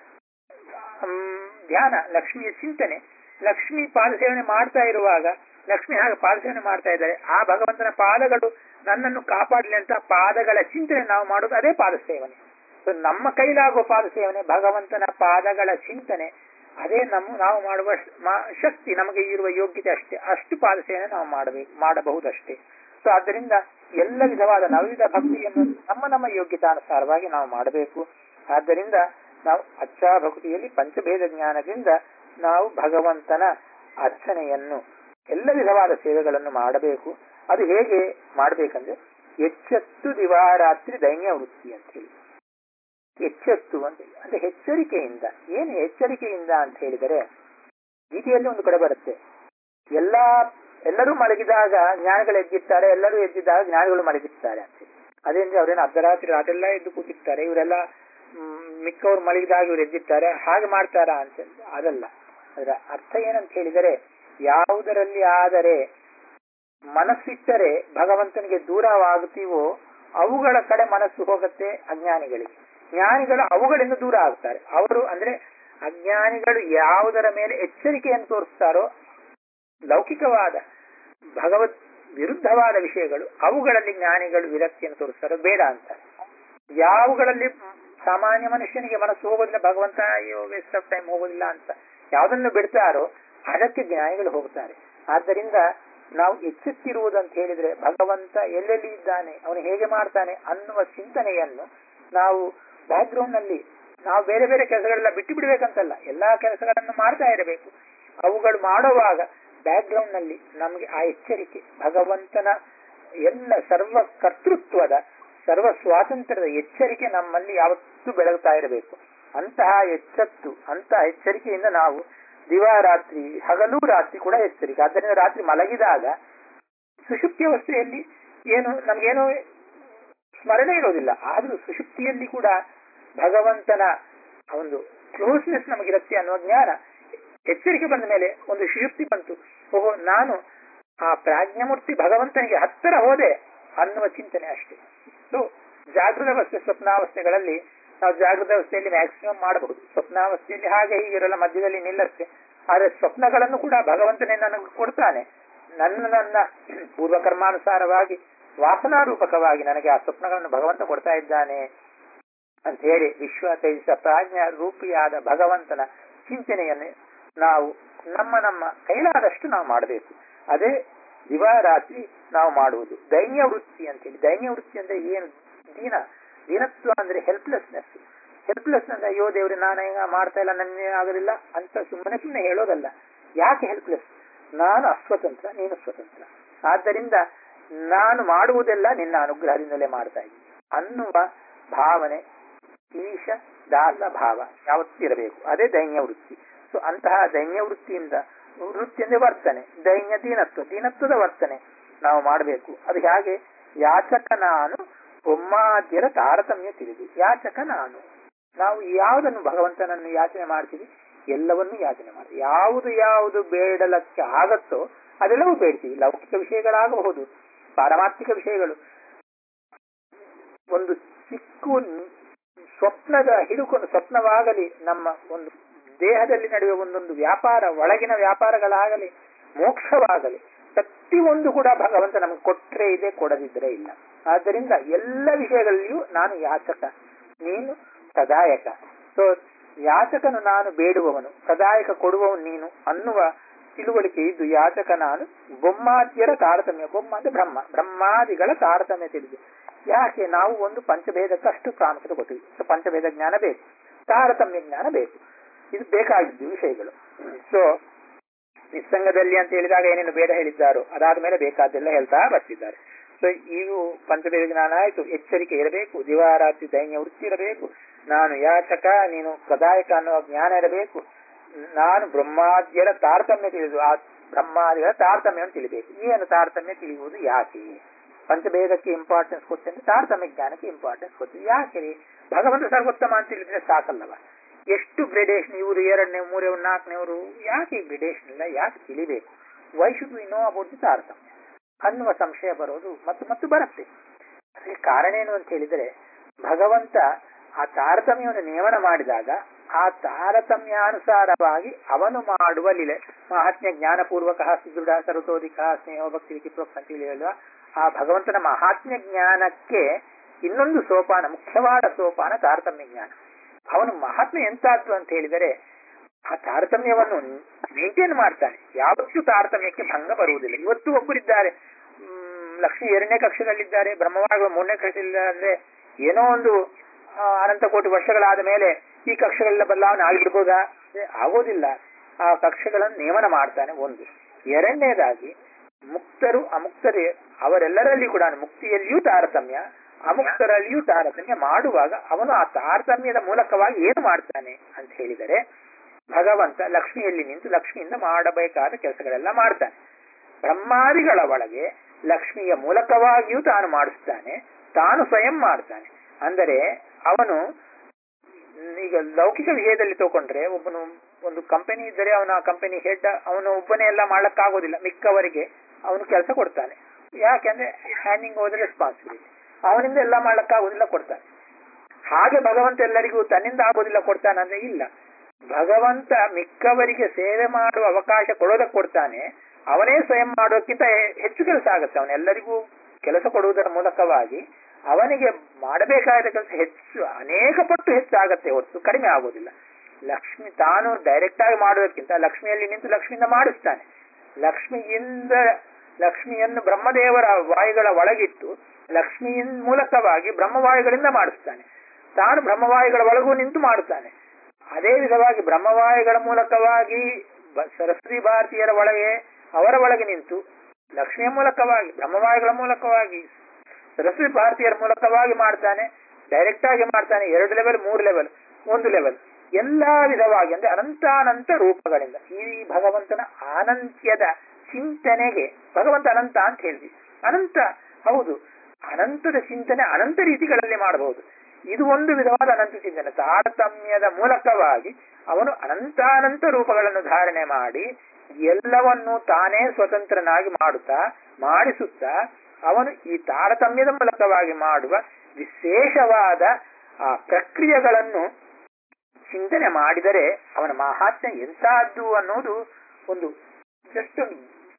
ಹ್ಮ್, ಧ್ಯಾನ ಲಕ್ಷ್ಮಿಯ ಚಿಂತನೆ ಲಕ್ಷ್ಮಿ ಪಾದಸೇವನೆ ಮಾಡ್ತಾ ಇರುವಾಗ ಲಕ್ಷ್ಮಿ ಹಾಗೆ ಪಾದಸೇವನೆ ಮಾಡ್ತಾ ಇದ್ದಾರೆ ಆ ಭಗವಂತನ ಪಾದಗಳು ನನ್ನನ್ನು ಕಾಪಾಡಲಿ ಅಂತ ಪಾದಗಳ ಚಿಂತನೆ ನಾವು ಮಾಡೋದು ಅದೇ ಪಾದಸೇವನೆ ಸೊ ನಮ್ಮ ಕೈಲಾಗುವ ಪಾದಸೇವನೆ ಭಗವಂತನ ಪಾದಗಳ ಚಿಂತನೆ ಅದೇ ನಮ್ಮ ನಾವು ಮಾಡುವ ಶ- ಮಾ- ಶಕ್ತಿ ನಮಗೆ ಇರುವ ಯೋಗ್ಯತೆ ಅಷ್ಟೇ ಅಷ್ಟು ಪಾದಸೇವನೆ ನಾವು ಮಾಡಬೇಕು ಮಾಡಬಹುದಷ್ಟೇ ಸೊ ಆದ್ದರಿಂದ ಎಲ್ಲ ವಿಧವಾದ ನವವಿಧ ಭಕ್ತಿಯನ್ನು ನಮ್ಮ ನಮ್ಮ ಯೋಗ್ಯತಾನುಸಾರವಾಗಿ ನಾವು ಮಾಡಬೇಕು ಆದ್ದರಿಂದ ನಾವು ಅಚ್ಚಾ ಭಕ್ತಿಯಲ್ಲಿ ಪಂಚಭೇದ ಜ್ಞಾನದಿಂದ ನಾವು ಭಗವಂತನ ಅರ್ಚನೆಯನ್ನು ಎಲ್ಲ ವಿಧವಾದ ಸೇವೆಗಳನ್ನು ಮಾಡಬೇಕು ಅದು ಹೇಗೆ ಮಾಡಬೇಕಂದ್ರೆ ಎಚ್ಚೆತ್ತು ದಿವಾರಾತ್ರಿ ದೈನ್ಯ ವೃತ್ತಿ ಅಂತ ಹೇಳಿ ಎಚ್ಚೆತ್ತು ಅಂತ ಹೇಳಿ ಅಂದ್ರೆ ಎಚ್ಚರಿಕೆಯಿಂದ ಏನು ಎಚ್ಚರಿಕೆಯಿಂದ ಅಂತ ಹೇಳಿದರೆ ಗೀತೆಯಲ್ಲಿ ಒಂದು ಕಡೆ ಬರುತ್ತೆ ಎಲ್ಲಾ ಎಲ್ಲರೂ ಮಲಗಿದಾಗ ಜ್ಞಾನಿಗಳು ಎದ್ದಿರ್ತಾರೆ ಎಲ್ಲರೂ ಎದ್ದಿದ್ದಾಗ ಜ್ಞಾನಿಗಳು ಮಲಗಿರ್ತಾರೆ ಅಂತ ಹೇಳಿ ಅದೇಂದ್ರೆ ಅವ್ರೇನು ಅರ್ಧರಾತ್ರಿ ರಾತೆಲ್ಲ ಎದ್ದು ಕೂತಿರ್ತಾರೆ ಇವರೆಲ್ಲ ಮ್, ಮಿಕ್ಕವ್ರು ಮಲಗಿದಾಗ ಇವ್ರು ಎದ್ದಿರ್ತಾರೆ ಹಾಗೆ ಮಾಡ್ತಾರಾ ಅಂತ ಅದಲ್ಲ ಅದರ ಅರ್ಥ ಏನಂತ ಹೇಳಿದರೆ ಯಾವುದರಲ್ಲಿ ಆದರೆ ಮನಸ್ಸಿಟ್ಟರೆ ಭಗವಂತನಿಗೆ ದೂರವಾಗುತ್ತೀವೋ ಅವುಗಳ ಕಡೆ ಮನಸ್ಸು ಹೋಗುತ್ತೆ ಅಜ್ಞಾನಿಗಳಿಗೆ ಜ್ಞಾನಿಗಳು ಅವುಗಳಿಂದ ದೂರ ಆಗ್ತಾರೆ ಅವರು ಅಂದ್ರೆ ಅಜ್ಞಾನಿಗಳು ಯಾವುದರ ಮೇಲೆ ಎಚ್ಚರಿಕೆಯನ್ನು ತೋರಿಸ್ತಾರೋ ಲೌಕಿಕವಾದ ಭಗವತ್ ವಿರುದ್ಧವಾದ ವಿಷಯಗಳು ಅವುಗಳಲ್ಲಿ ಜ್ಞಾನಿಗಳು ವಿರಕ್ತಿಯನ್ನು ತೋರಿಸ್ತಾರೋ ಬೇಡ ಅಂತಾರೆ ಯಾವುಗಳಲ್ಲಿ ಸಾಮಾನ್ಯ ಮನುಷ್ಯನಿಗೆ ಮನಸ್ಸು ಹೋಗೋದಿಲ್ಲ ಭಗವಂತ ಅಯ್ಯೋ ವೇಸ್ಟ್ ಆಫ್ ಟೈಮ್ ಹೋಗೋದಿಲ್ಲ ಅಂತ ಯಾವುದನ್ನು ಬಿಡ್ತಾರೋ ಅದಕ್ಕೆ ಜ್ಞಾನಿಗಳು ಹೋಗ್ತಾರೆ ಆದ್ದರಿಂದ ನಾವು ಎಚ್ಚೆತ್ತಿರುವುದಂತ ಹೇಳಿದ್ರೆ ಭಗವಂತ ಎಲ್ಲೆಲ್ಲಿ ಇದ್ದಾನೆ ಅವನು ಹೇಗೆ ಮಾಡ್ತಾನೆ ಅನ್ನುವ ಚಿಂತನೆಯನ್ನು ನಾವು ಬ್ಯಾಕ್ಗ್ರೌಂಡ್ ನಲ್ಲಿ ನಾವು ಬೇರೆ ಬೇರೆ ಕೆಲಸಗಳೆಲ್ಲ ಬಿಟ್ಟು ಬಿಡ್ಬೇಕಂತಲ್ಲ ಎಲ್ಲಾ ಕೆಲಸಗಳನ್ನು ಮಾಡ್ತಾ ಇರಬೇಕು ಅವುಗಳು ಮಾಡುವಾಗ ಬ್ಯಾಕ್ಗ್ರೌಂಡ್ ನಲ್ಲಿ ನಮಗೆ ಆ ಎಚ್ಚರಿಕೆ ಭಗವಂತನ ಎಲ್ಲ ಸರ್ವ ಕರ್ತೃತ್ವದ ಸರ್ವ ಸ್ವಾತಂತ್ರ್ಯದ ಎಚ್ಚರಿಕೆ ನಮ್ಮಲ್ಲಿ ಯಾವತ್ತೂ ಬೆಳಗ್ತಾ ಇರಬೇಕು ಅಂತಹ ಎಚ್ಚತ್ತು ಅಂತಹ ಎಚ್ಚರಿಕೆಯಿಂದ ನಾವು ದಿವಾರಾತ್ರಿ ಹಗಲು ರಾತ್ರಿ ಕೂಡ ಎಚ್ಚರಿಕೆ ಆದ್ದರಿಂದ ರಾತ್ರಿ ಮಲಗಿದಾಗ ಸುಷುಪ್ತಿ ಅವಸ್ಥೆಯಲ್ಲಿ ಏನು ನಮ್ಗೇನು ಸ್ಮರಣೆ ಇರೋದಿಲ್ಲ ಆದ್ರೂ ಸುಷುಪ್ತಿಯಲ್ಲಿ ಕೂಡ ಭಗವಂತನ ಒಂದು ಕ್ಲೋಸ್ನೆಸ್ ನಮಗಿರುತ್ತೆ ಅನ್ನುವ ಜ್ಞಾನ ಎಚ್ಚರಿಕೆ ಬಂದ ಮೇಲೆ ಒಂದು ಸುಷುಪ್ತಿ ಬಂತು ಓಹೋ ನಾನು ಆ ಪ್ರಾಜ್ಞಮೂರ್ತಿ ಭಗವಂತನಿಗೆ ಹತ್ತಿರ ಹೋದೆ ಅನ್ನುವ ಚಿಂತನೆ ಅಷ್ಟೇ ಸೊ ಜಾಗೃತ ಅವಸ್ಥೆ ಸ್ವಪ್ನಾವಸ್ಥೆಗಳಲ್ಲಿ ನಾವು ಜಾಗೃತ ಅವಸ್ಥೆಯಲ್ಲಿ ಮ್ಯಾಕ್ಸಿಮಮ್ ಮಾಡಬಹುದು ಸ್ವಪ್ನಾವಸ್ಥೆಯಲ್ಲಿ ಹಾಗೆ ಹೀಗಿರಲ್ಲ ಮಧ್ಯದಲ್ಲಿ ನಿಲ್ಲತ್ತೆ ಆದರೆ ಸ್ವಪ್ನಗಳನ್ನು ಕೂಡ ಭಗವಂತನೇ ನನಗೆ ಕೊಡ್ತಾನೆ ನನ್ನ ನನ್ನ ಪೂರ್ವಕರ್ಮಾನುಸಾರವಾಗಿ ವಾಸನಾರೂಪಕವಾಗಿ ನನಗೆ ಆ ಸ್ವಪ್ನಗಳನ್ನು ಭಗವಂತ ಕೊಡ್ತಾ ಇದ್ದಾನೆ ಅಂತ ಹೇಳಿ ವಿಶ್ವ ತೇಜಸ ಪ್ರಾಜ್ಞ ರೂಪಿಯಾದ ಭಗವಂತನ ಚಿಂತನೆಯನ್ನು ನಾವು ನಮ್ಮ ನಮ್ಮ ಕೈಲಾದಷ್ಟು ನಾವು ಮಾಡಬೇಕು ಅದೇ ದಿವಾರಾತ್ರಿ ನಾವು ಮಾಡುವುದು ದೈನ್ಯ ವೃತ್ತಿ ಅಂತೇಳಿ ದೈನ್ಯ ವೃತ್ತಿ ಅಂದ್ರೆ ಏನು ದೀನ ದೀನತ್ವ ಅಂದ್ರೆ ಹೆಲ್ಪ್ಲೆಸ್ನೆಸ್ ಹೆಲ್ಪ್ಲೆಸ್ ಅಂದ್ರೆ ಅಯ್ಯೋ ದೇವ್ರೆ ನಾನು ಈಗ ಮಾಡ್ತಾ ಇಲ್ಲ ನನ್ನೇ ಆಗೋದಿಲ್ಲ ಅಂತ ಸುಮ್ಮನೆ ಸುಮ್ಮನೆ ಹೇಳೋದಲ್ಲ ಯಾಕೆ ಹೆಲ್ಪ್ಲೆಸ್ ನಾನು ಅಸ್ವತಂತ್ರ ನೀನು ಸ್ವತಂತ್ರ ಆದ್ದರಿಂದ ನಾನು ಮಾಡುವುದೆಲ್ಲ ನಿನ್ನ ಅನುಗ್ರಹದಿಂದಲೇ ಮಾಡ್ತಾ ಇದ್ದೀನಿ ಅನ್ನುವ ಭಾವನೆ ಈಶ ದಾಸ ಭಾವ ಯಾವತ್ತೂ ಇರಬೇಕು ಅದೇ ದೈನ್ಯ ವೃತ್ತಿ ಸೊ ಅಂತಹ ದೈನ್ಯ ವೃತ್ತಿಯಿಂದ ವೃತ್ತಿ ಅಂದ್ರೆ ವರ್ತನೆ ದೈನ್ಯ ದೀನತ್ವ ದೀನತ್ವದ ವರ್ತನೆ ನಾವು ಮಾಡಬೇಕು ಅದು ಹೇಗೆ ಯಾಚಕ ನಾನು ಒಮ್ಮಾದ್ಯರ ತಾರತಮ್ಯ ತಿಳಿದು ಯಾಚಕ ನಾನು ನಾವು ಯಾವುದನ್ನು ಭಗವಂತನನ್ನು ಯಾಚನೆ ಮಾಡ್ತೀವಿ ಎಲ್ಲವನ್ನೂ ಯಾಚನೆ ಮಾಡಿ ಯಾವುದು ಯಾವುದು ಬೇಡಲಕ್ಕೆ ಆಗತ್ತೋ ಅದೆಲ್ಲವೂ ಬೇಡ್ತೀವಿ ಲೌಕಿಕ ವಿಷಯಗಳಾಗಬಹುದು ಪಾರಮಾರ್ಥಿಕ ವಿಷಯಗಳು ಒಂದು ಚಿಕ್ಕು ಸ್ವಪ್ನದ ಹಿಡುಕೊಂಡು ಸ್ವಪ್ನವಾಗಲಿ ನಮ್ಮ ಒಂದು ದೇಹದಲ್ಲಿ ನಡೆಯುವ ಒಂದೊಂದು ವ್ಯಾಪಾರ ಒಳಗಿನ ವ್ಯಾಪಾರಗಳಾಗಲಿ ಮೋಕ್ಷವಾಗಲಿ ಪ್ರತಿಯೊಂದು ಕೂಡ ಭಗವಂತ ನಮಗೆ ಕೊಟ್ರೆ ಇದೆ ಕೊಡದಿದ್ರೆ ಇಲ್ಲ ಆದ್ದರಿಂದ ಎಲ್ಲ ವಿಷಯಗಳಲ್ಲಿಯೂ ನಾನು ಯಾಚಕ ನೀನು ಸದಾಯಕ ಸೊ ಯಾಚಕನು ನಾನು ಬೇಡುವವನು ಸದಾಯಕ ಕೊಡುವವನು ನೀನು ಅನ್ನುವ ತಿಳುವಳಿಕೆ ಇದ್ದು ಯಾಚಕ ನಾನು ಬೊಮ್ಮಾದ್ಯರ ತಾರತಮ್ಯ ಬೊಮ್ಮ ಅಂದ್ರೆ ಬ್ರಹ್ಮ ಬ್ರಹ್ಮಾದಿಗಳ ತಾರತಮ್ಯ ತಿಳಿದು ಯಾಕೆ ನಾವು ಒಂದು ಪಂಚಭೇದಕ್ಕೆ ಅಷ್ಟು ಪ್ರಾಮುಖ್ಯತೆ ಕೊಟ್ಟಿವಿ ಸೊ ಪಂಚಭೇದ ಜ್ಞಾನ ಬೇಕು ತಾರತಮ್ಯ ಜ್ಞಾನ ಬೇಕು ಇದು ಬೇಕಾಗಿದ್ದು ವಿಷಯಗಳು ಸೊ ನಿಸ್ಸಂಗದಲ್ಲಿ ಅಂತ ಹೇಳಿದಾಗ ಏನೇನು ಬೇಡ ಹೇಳಿದ್ದಾರೋ ಅದಾದ ಮೇಲೆ ಬೇಕಾದ್ದೆಲ್ಲ ಹೇಳ್ತಾ ಬರ್ತಿದ್ದಾರೆ ಸೊ ಈಗ ಪಂಚಭೇದ ಜ್ಞಾನ ಆಯ್ತು ಎಚ್ಚರಿಕೆ ಇರಬೇಕು ದಿವಾರಾತ್ರಿ ದೈನ್ಯ ವೃತ್ತಿ ಇರಬೇಕು ನಾನು ಯಾಚಕ ನೀನು ಪ್ರದಾಯಕ ಅನ್ನುವ ಜ್ಞಾನ ಇರಬೇಕು ನಾನು ಬ್ರಹ್ಮಾದ್ಯರ ತಾರತಮ್ಯ ತಿಳಿದು ಆ ಬ್ರಹ್ಮಾದಿಗಳ ತಾರತಮ್ಯವನ್ನು ತಿಳಿಬೇಕು ಏನು ತಾರತಮ್ಯ ತಿಳಿಯುವುದು ಯಾಕೆ ಪಂಚಭೇದಕ್ಕೆ ಇಂಪಾರ್ಟೆನ್ಸ್ ಕೊಟ್ಟಂತೆ ತಾರತಮ್ಯ ಜ್ಞಾನಕ್ಕೆ ಇಂಪಾರ್ಟೆನ್ಸ್ ಕೊಡ್ತೀವಿ ಯಾಕೆ ರೀ ಭಗವಂತ ಸರ್ವೋತ್ತಮ ಅಂತ ತಿಳಿದ್ರೆ ಸಾಕಲ್ಲವ ಎಷ್ಟು ಗ್ರೆಡೇಷನ್ ಇವರು ಎರಡನೇ ಮೂರೇ ನಾಲ್ಕನೇವರು ಯಾಕೆ ಗ್ರೆಡೇಷನ್ ಇಲ್ಲ ಯಾಕೆ ತಿಳಿಬೇಕು why should we know about the ತಾರತಮ್ಯ ಅನ್ನುವ ಸಂಶಯ ಬರೋದು ಮತ್ತು ಮತ್ತು ಬರುತ್ತೆ ಅದಕ್ಕೆ ಕಾರಣ ಏನು ಅಂತ ಹೇಳಿದರೆ ಭಗವಂತ ಆ ತಾರತಮ್ಯವನ್ನು ನಿಯಮನ ಮಾಡಿದಾಗ ಆ ತಾರತಮ್ಯಾನುಸಾರವಾಗಿ ಅವನು ಮಾಡುವ ಲೀಲೆ ಮಹಾತ್ಮ್ಯ ಜ್ಞಾನಪೂರ್ವಕ ಸುದೃಢ ಸರ್ವತೋಧಿಕ ಸ್ನೇಹ ಭಕ್ತಿ ವಿಚಿಪ್ರೋಕ್ತ ಅಂತ ಹೇಳಿ ಹೇಳುವ ಆ ಭಗವಂತನ ಮಹಾತ್ಮ್ಯ ಜ್ಞಾನಕ್ಕೆ ಇನ್ನೊಂದು ಸೋಪಾನ ಮುಖ್ಯವಾದ ಸೋಪಾನ ತಾರತಮ್ಯ ಜ್ಞಾನ ಅವನು ಮಹಾತ್ಮೆ ಎಂತಾದ್ದು ಅಂತ ಹೇಳಿದರೆ ಆ ತಾರತಮ್ಯವನ್ನು ಮೇಂಟೈನ್ ಮಾಡ್ತಾನೆ ಯಾವತ್ತೂ ತಾರತಮ್ಯಕ್ಕೆ ಭಂಗ ಬರುವುದಿಲ್ಲ ಇವತ್ತು ಒಬ್ಬರಿದ್ದಾರೆ ಲಕ್ಷ್ಮಿ ಎರಡನೇ ಕಕ್ಷೆಯಲ್ಲಿದ್ದಾರೆ ಬ್ರಹ್ಮವಾಗ ಮೂರನೇ ಕಕ್ಷೆಯಲ್ಲಿ ಅಂದ್ರೆ ಏನೋ ಒಂದು ಅನಂತ ಕೋಟಿ ವರ್ಷಗಳಾದ ಮೇಲೆ ಈ ಕಕ್ಷೆಗಳೆಲ್ಲ ಬದಲಾವಣೆ ಆಗಿಬಿಡ್ಬೋದಾ ಆಗೋದಿಲ್ಲ ಆ ಕಕ್ಷೆಗಳನ್ನು ನೇಮನ ಮಾಡ್ತಾನೆ ಒಂದು ಎರಡನೇದಾಗಿ ಮುಕ್ತರು ಅಮುಕ್ತರೇ ಅವರೆಲ್ಲರಲ್ಲಿ ಕೂಡ ಮುಕ್ತಿಯಲ್ಲಿಯೂ ತಾರತಮ್ಯ ಅಮುಕ್ತರಲ್ಲಿಯೂ ತಾರತಮ್ಯ ಮಾಡುವಾಗ ಅವನು ಆ ತಾರತಮ್ಯದ ಮೂಲಕವಾಗಿ ಏನು ಮಾಡ್ತಾನೆ ಅಂತ ಹೇಳಿದರೆ ಭಗವಂತ ಲಕ್ಷ್ಮಿಯಲ್ಲಿ ನಿಂತು ಲಕ್ಷ್ಮಿಯಿಂದ ಮಾಡಬೇಕಾದ ಕೆಲಸಗಳೆಲ್ಲ ಮಾಡ್ತಾನೆ ಬ್ರಹ್ಮಾದಿಗಳ ಒಳಗೆ ಲಕ್ಷ್ಮಿಯ ಮೂಲಕವಾಗಿಯೂ ತಾನು ಮಾಡಿಸ್ತಾನೆ ತಾನು ಸ್ವಯಂ ಮಾಡ್ತಾನೆ ಅಂದರೆ ಅವನು ಈಗ ಲೌಕಿಕ ವಿಷಯದಲ್ಲಿ ತಗೊಂಡ್ರೆ ಒಬ್ಬನು ಒಂದು ಕಂಪನಿ ಇದ್ದರೆ ಅವನ ಕಂಪನಿ ಹೆಡ್ ಅವನು ಒಬ್ಬನೇ ಎಲ್ಲ ಮಾಡ್ಲಕ್ಕಾಗೋದಿಲ್ಲ ಮಿಕ್ಕವರಿಗೆ ಅವನು ಕೆಲಸ ಕೊಡ್ತಾನೆ ಯಾಕೆಂದ್ರೆ ಹ್ಯಾಂಡಿಂಗ್ ಓವರ್ ರೆಸ್ಪಾನ್ಸಿಬಿಲಿಟಿ ಅವನಿಂದ ಎಲ್ಲ ಮಾಡ್ಲಕ್ಕಾಗೋದಿಲ್ಲ ಕೊಡ್ತಾನೆ ಹಾಗೆ ಭಗವಂತ ಎಲ್ಲರಿಗೂ ತನ್ನಿಂದ ಆಗೋದಿಲ್ಲ ಕೊಡ್ತಾನಂದ್ರೆ ಇಲ್ಲ ಭಗವಂತ ಮಿಕ್ಕವರಿಗೆ ಸೇವೆ ಮಾಡುವ ಅವಕಾಶ ಕೊಡೋದಕ್ಕೆ ಕೊಡ್ತಾನೆ ಅವನೇ ಸ್ವಯಂ ಮಾಡೋಕ್ಕಿಂತ ಹೆ- ಹೆಚ್ಚು ಕೆಲಸ ಆಗುತ್ತೆ ಅವನೆಲ್ಲರಿಗೂ ಕೆಲಸ ಕೊಡುವುದರ ಮೂಲಕವಾಗಿ ಅವನಿಗೆ ಮಾಡಬೇಕಾದ ಕೆಲಸ ಹೆಚ್ಚು ಅನೇಕ ಪಟ್ಟು ಹೆಚ್ಚಾಗತ್ತೆ ಹೊರತು ಕಡಿಮೆ ಆಗೋದಿಲ್ಲ ಲಕ್ಷ್ಮಿ ತಾನು ಡೈರೆಕ್ಟ್ ಆಗಿ ಮಾಡೋದಕ್ಕಿಂತ ಲಕ್ಷ್ಮಿಯಲ್ಲಿ ನಿಂತು ಲಕ್ಷ್ಮಿಯಿಂದ ಮಾಡಿಸ್ತಾನೆ ಲಕ್ಷ್ಮಿಯಿಂದ ಲಕ್ಷ್ಮಿಯನ್ನು ಬ್ರಹ್ಮದೇವರ ವಾಯುಗಳ ಒಳಗಿಟ್ಟು ಲಕ್ಷ್ಮಿಯ ಮೂಲಕವಾಗಿ ಬ್ರಹ್ಮವಾಯುಗಳಿಂದ ಮಾಡಿಸ್ತಾನೆ ತಾನು ಬ್ರಹ್ಮವಾಯುಗಳ ಒಳಗೂ ನಿಂತು ಮಾಡುತ್ತಾನೆ ಅದೇ ವಿಧವಾಗಿ ಬ್ರಹ್ಮವಾಯುಗಳ ಮೂಲಕವಾಗಿ ಬ- ಸರಸ್ವತಿ ಭಾರತೀಯರ ಒಳಗೆ ಅವರ ಒಳಗೆ ನಿಂತು ಲಕ್ಷ್ಮಿಯ ಮೂಲಕವಾಗಿ ಬ್ರಹ್ಮವಾಯುಗಳ ಮೂಲಕವಾಗಿ ಸರಸ್ವತಿ ಭಾರತೀಯರ ಮೂಲಕವಾಗಿ ಮಾಡ್ತಾನೆ ಡೈರೆಕ್ಟ್ ಆಗಿ ಮಾಡ್ತಾನೆ ಎರಡು ಲೆವೆಲ್ ಮೂರು ಲೆವೆಲ್ ಒಂದು ಲೆವೆಲ್ ಎಲ್ಲಾ ವಿಧವಾಗಿ ಅಂದ್ರೆ ಅನಂತಾನಂತ ರೂಪಗಳಿಂದ ಈ ಭಗವಂತನ ಅನಂತ್ಯದ ಚಿಂತನೆಗೆ ಭಗವಂತ ಅನಂತ ಅಂತ ಹೇಳಿದ್ವಿ ಅನಂತ ಹೌದು ಅನಂತದ ಚಿಂತನೆ ಅನಂತ ರೀತಿಗಳಲ್ಲಿ ಮಾಡಬಹುದು ಇದು ಒಂದು ವಿಧವಾದ ಅನಂತ ಚಿಂತನೆ ತಾರತಮ್ಯದ ಮೂಲಕವಾಗಿ ಅವನು ಅನಂತಾನಂತ ರೂಪಗಳನ್ನು ಧಾರಣೆ ಮಾಡಿ ಎಲ್ಲವನ್ನೂ ತಾನೇ ಸ್ವತಂತ್ರನಾಗಿ ಮಾಡುತ್ತಾ ಮಾಡಿಸುತ್ತಾ ಅವನು ಈ ತಾರತಮ್ಯದ ಮೂಲಕವಾಗಿ ಮಾಡುವ ವಿಶೇಷವಾದ ಆ ಪ್ರಕ್ರಿಯೆಗಳನ್ನು ಚಿಂತನೆ ಮಾಡಿದರೆ ಅವನ ಮಹಾತ್ಮೆ ಎಂತಹದ್ದು ಅನ್ನೋದು ಒಂದು ಜಸ್ಟ್ ಒಂದು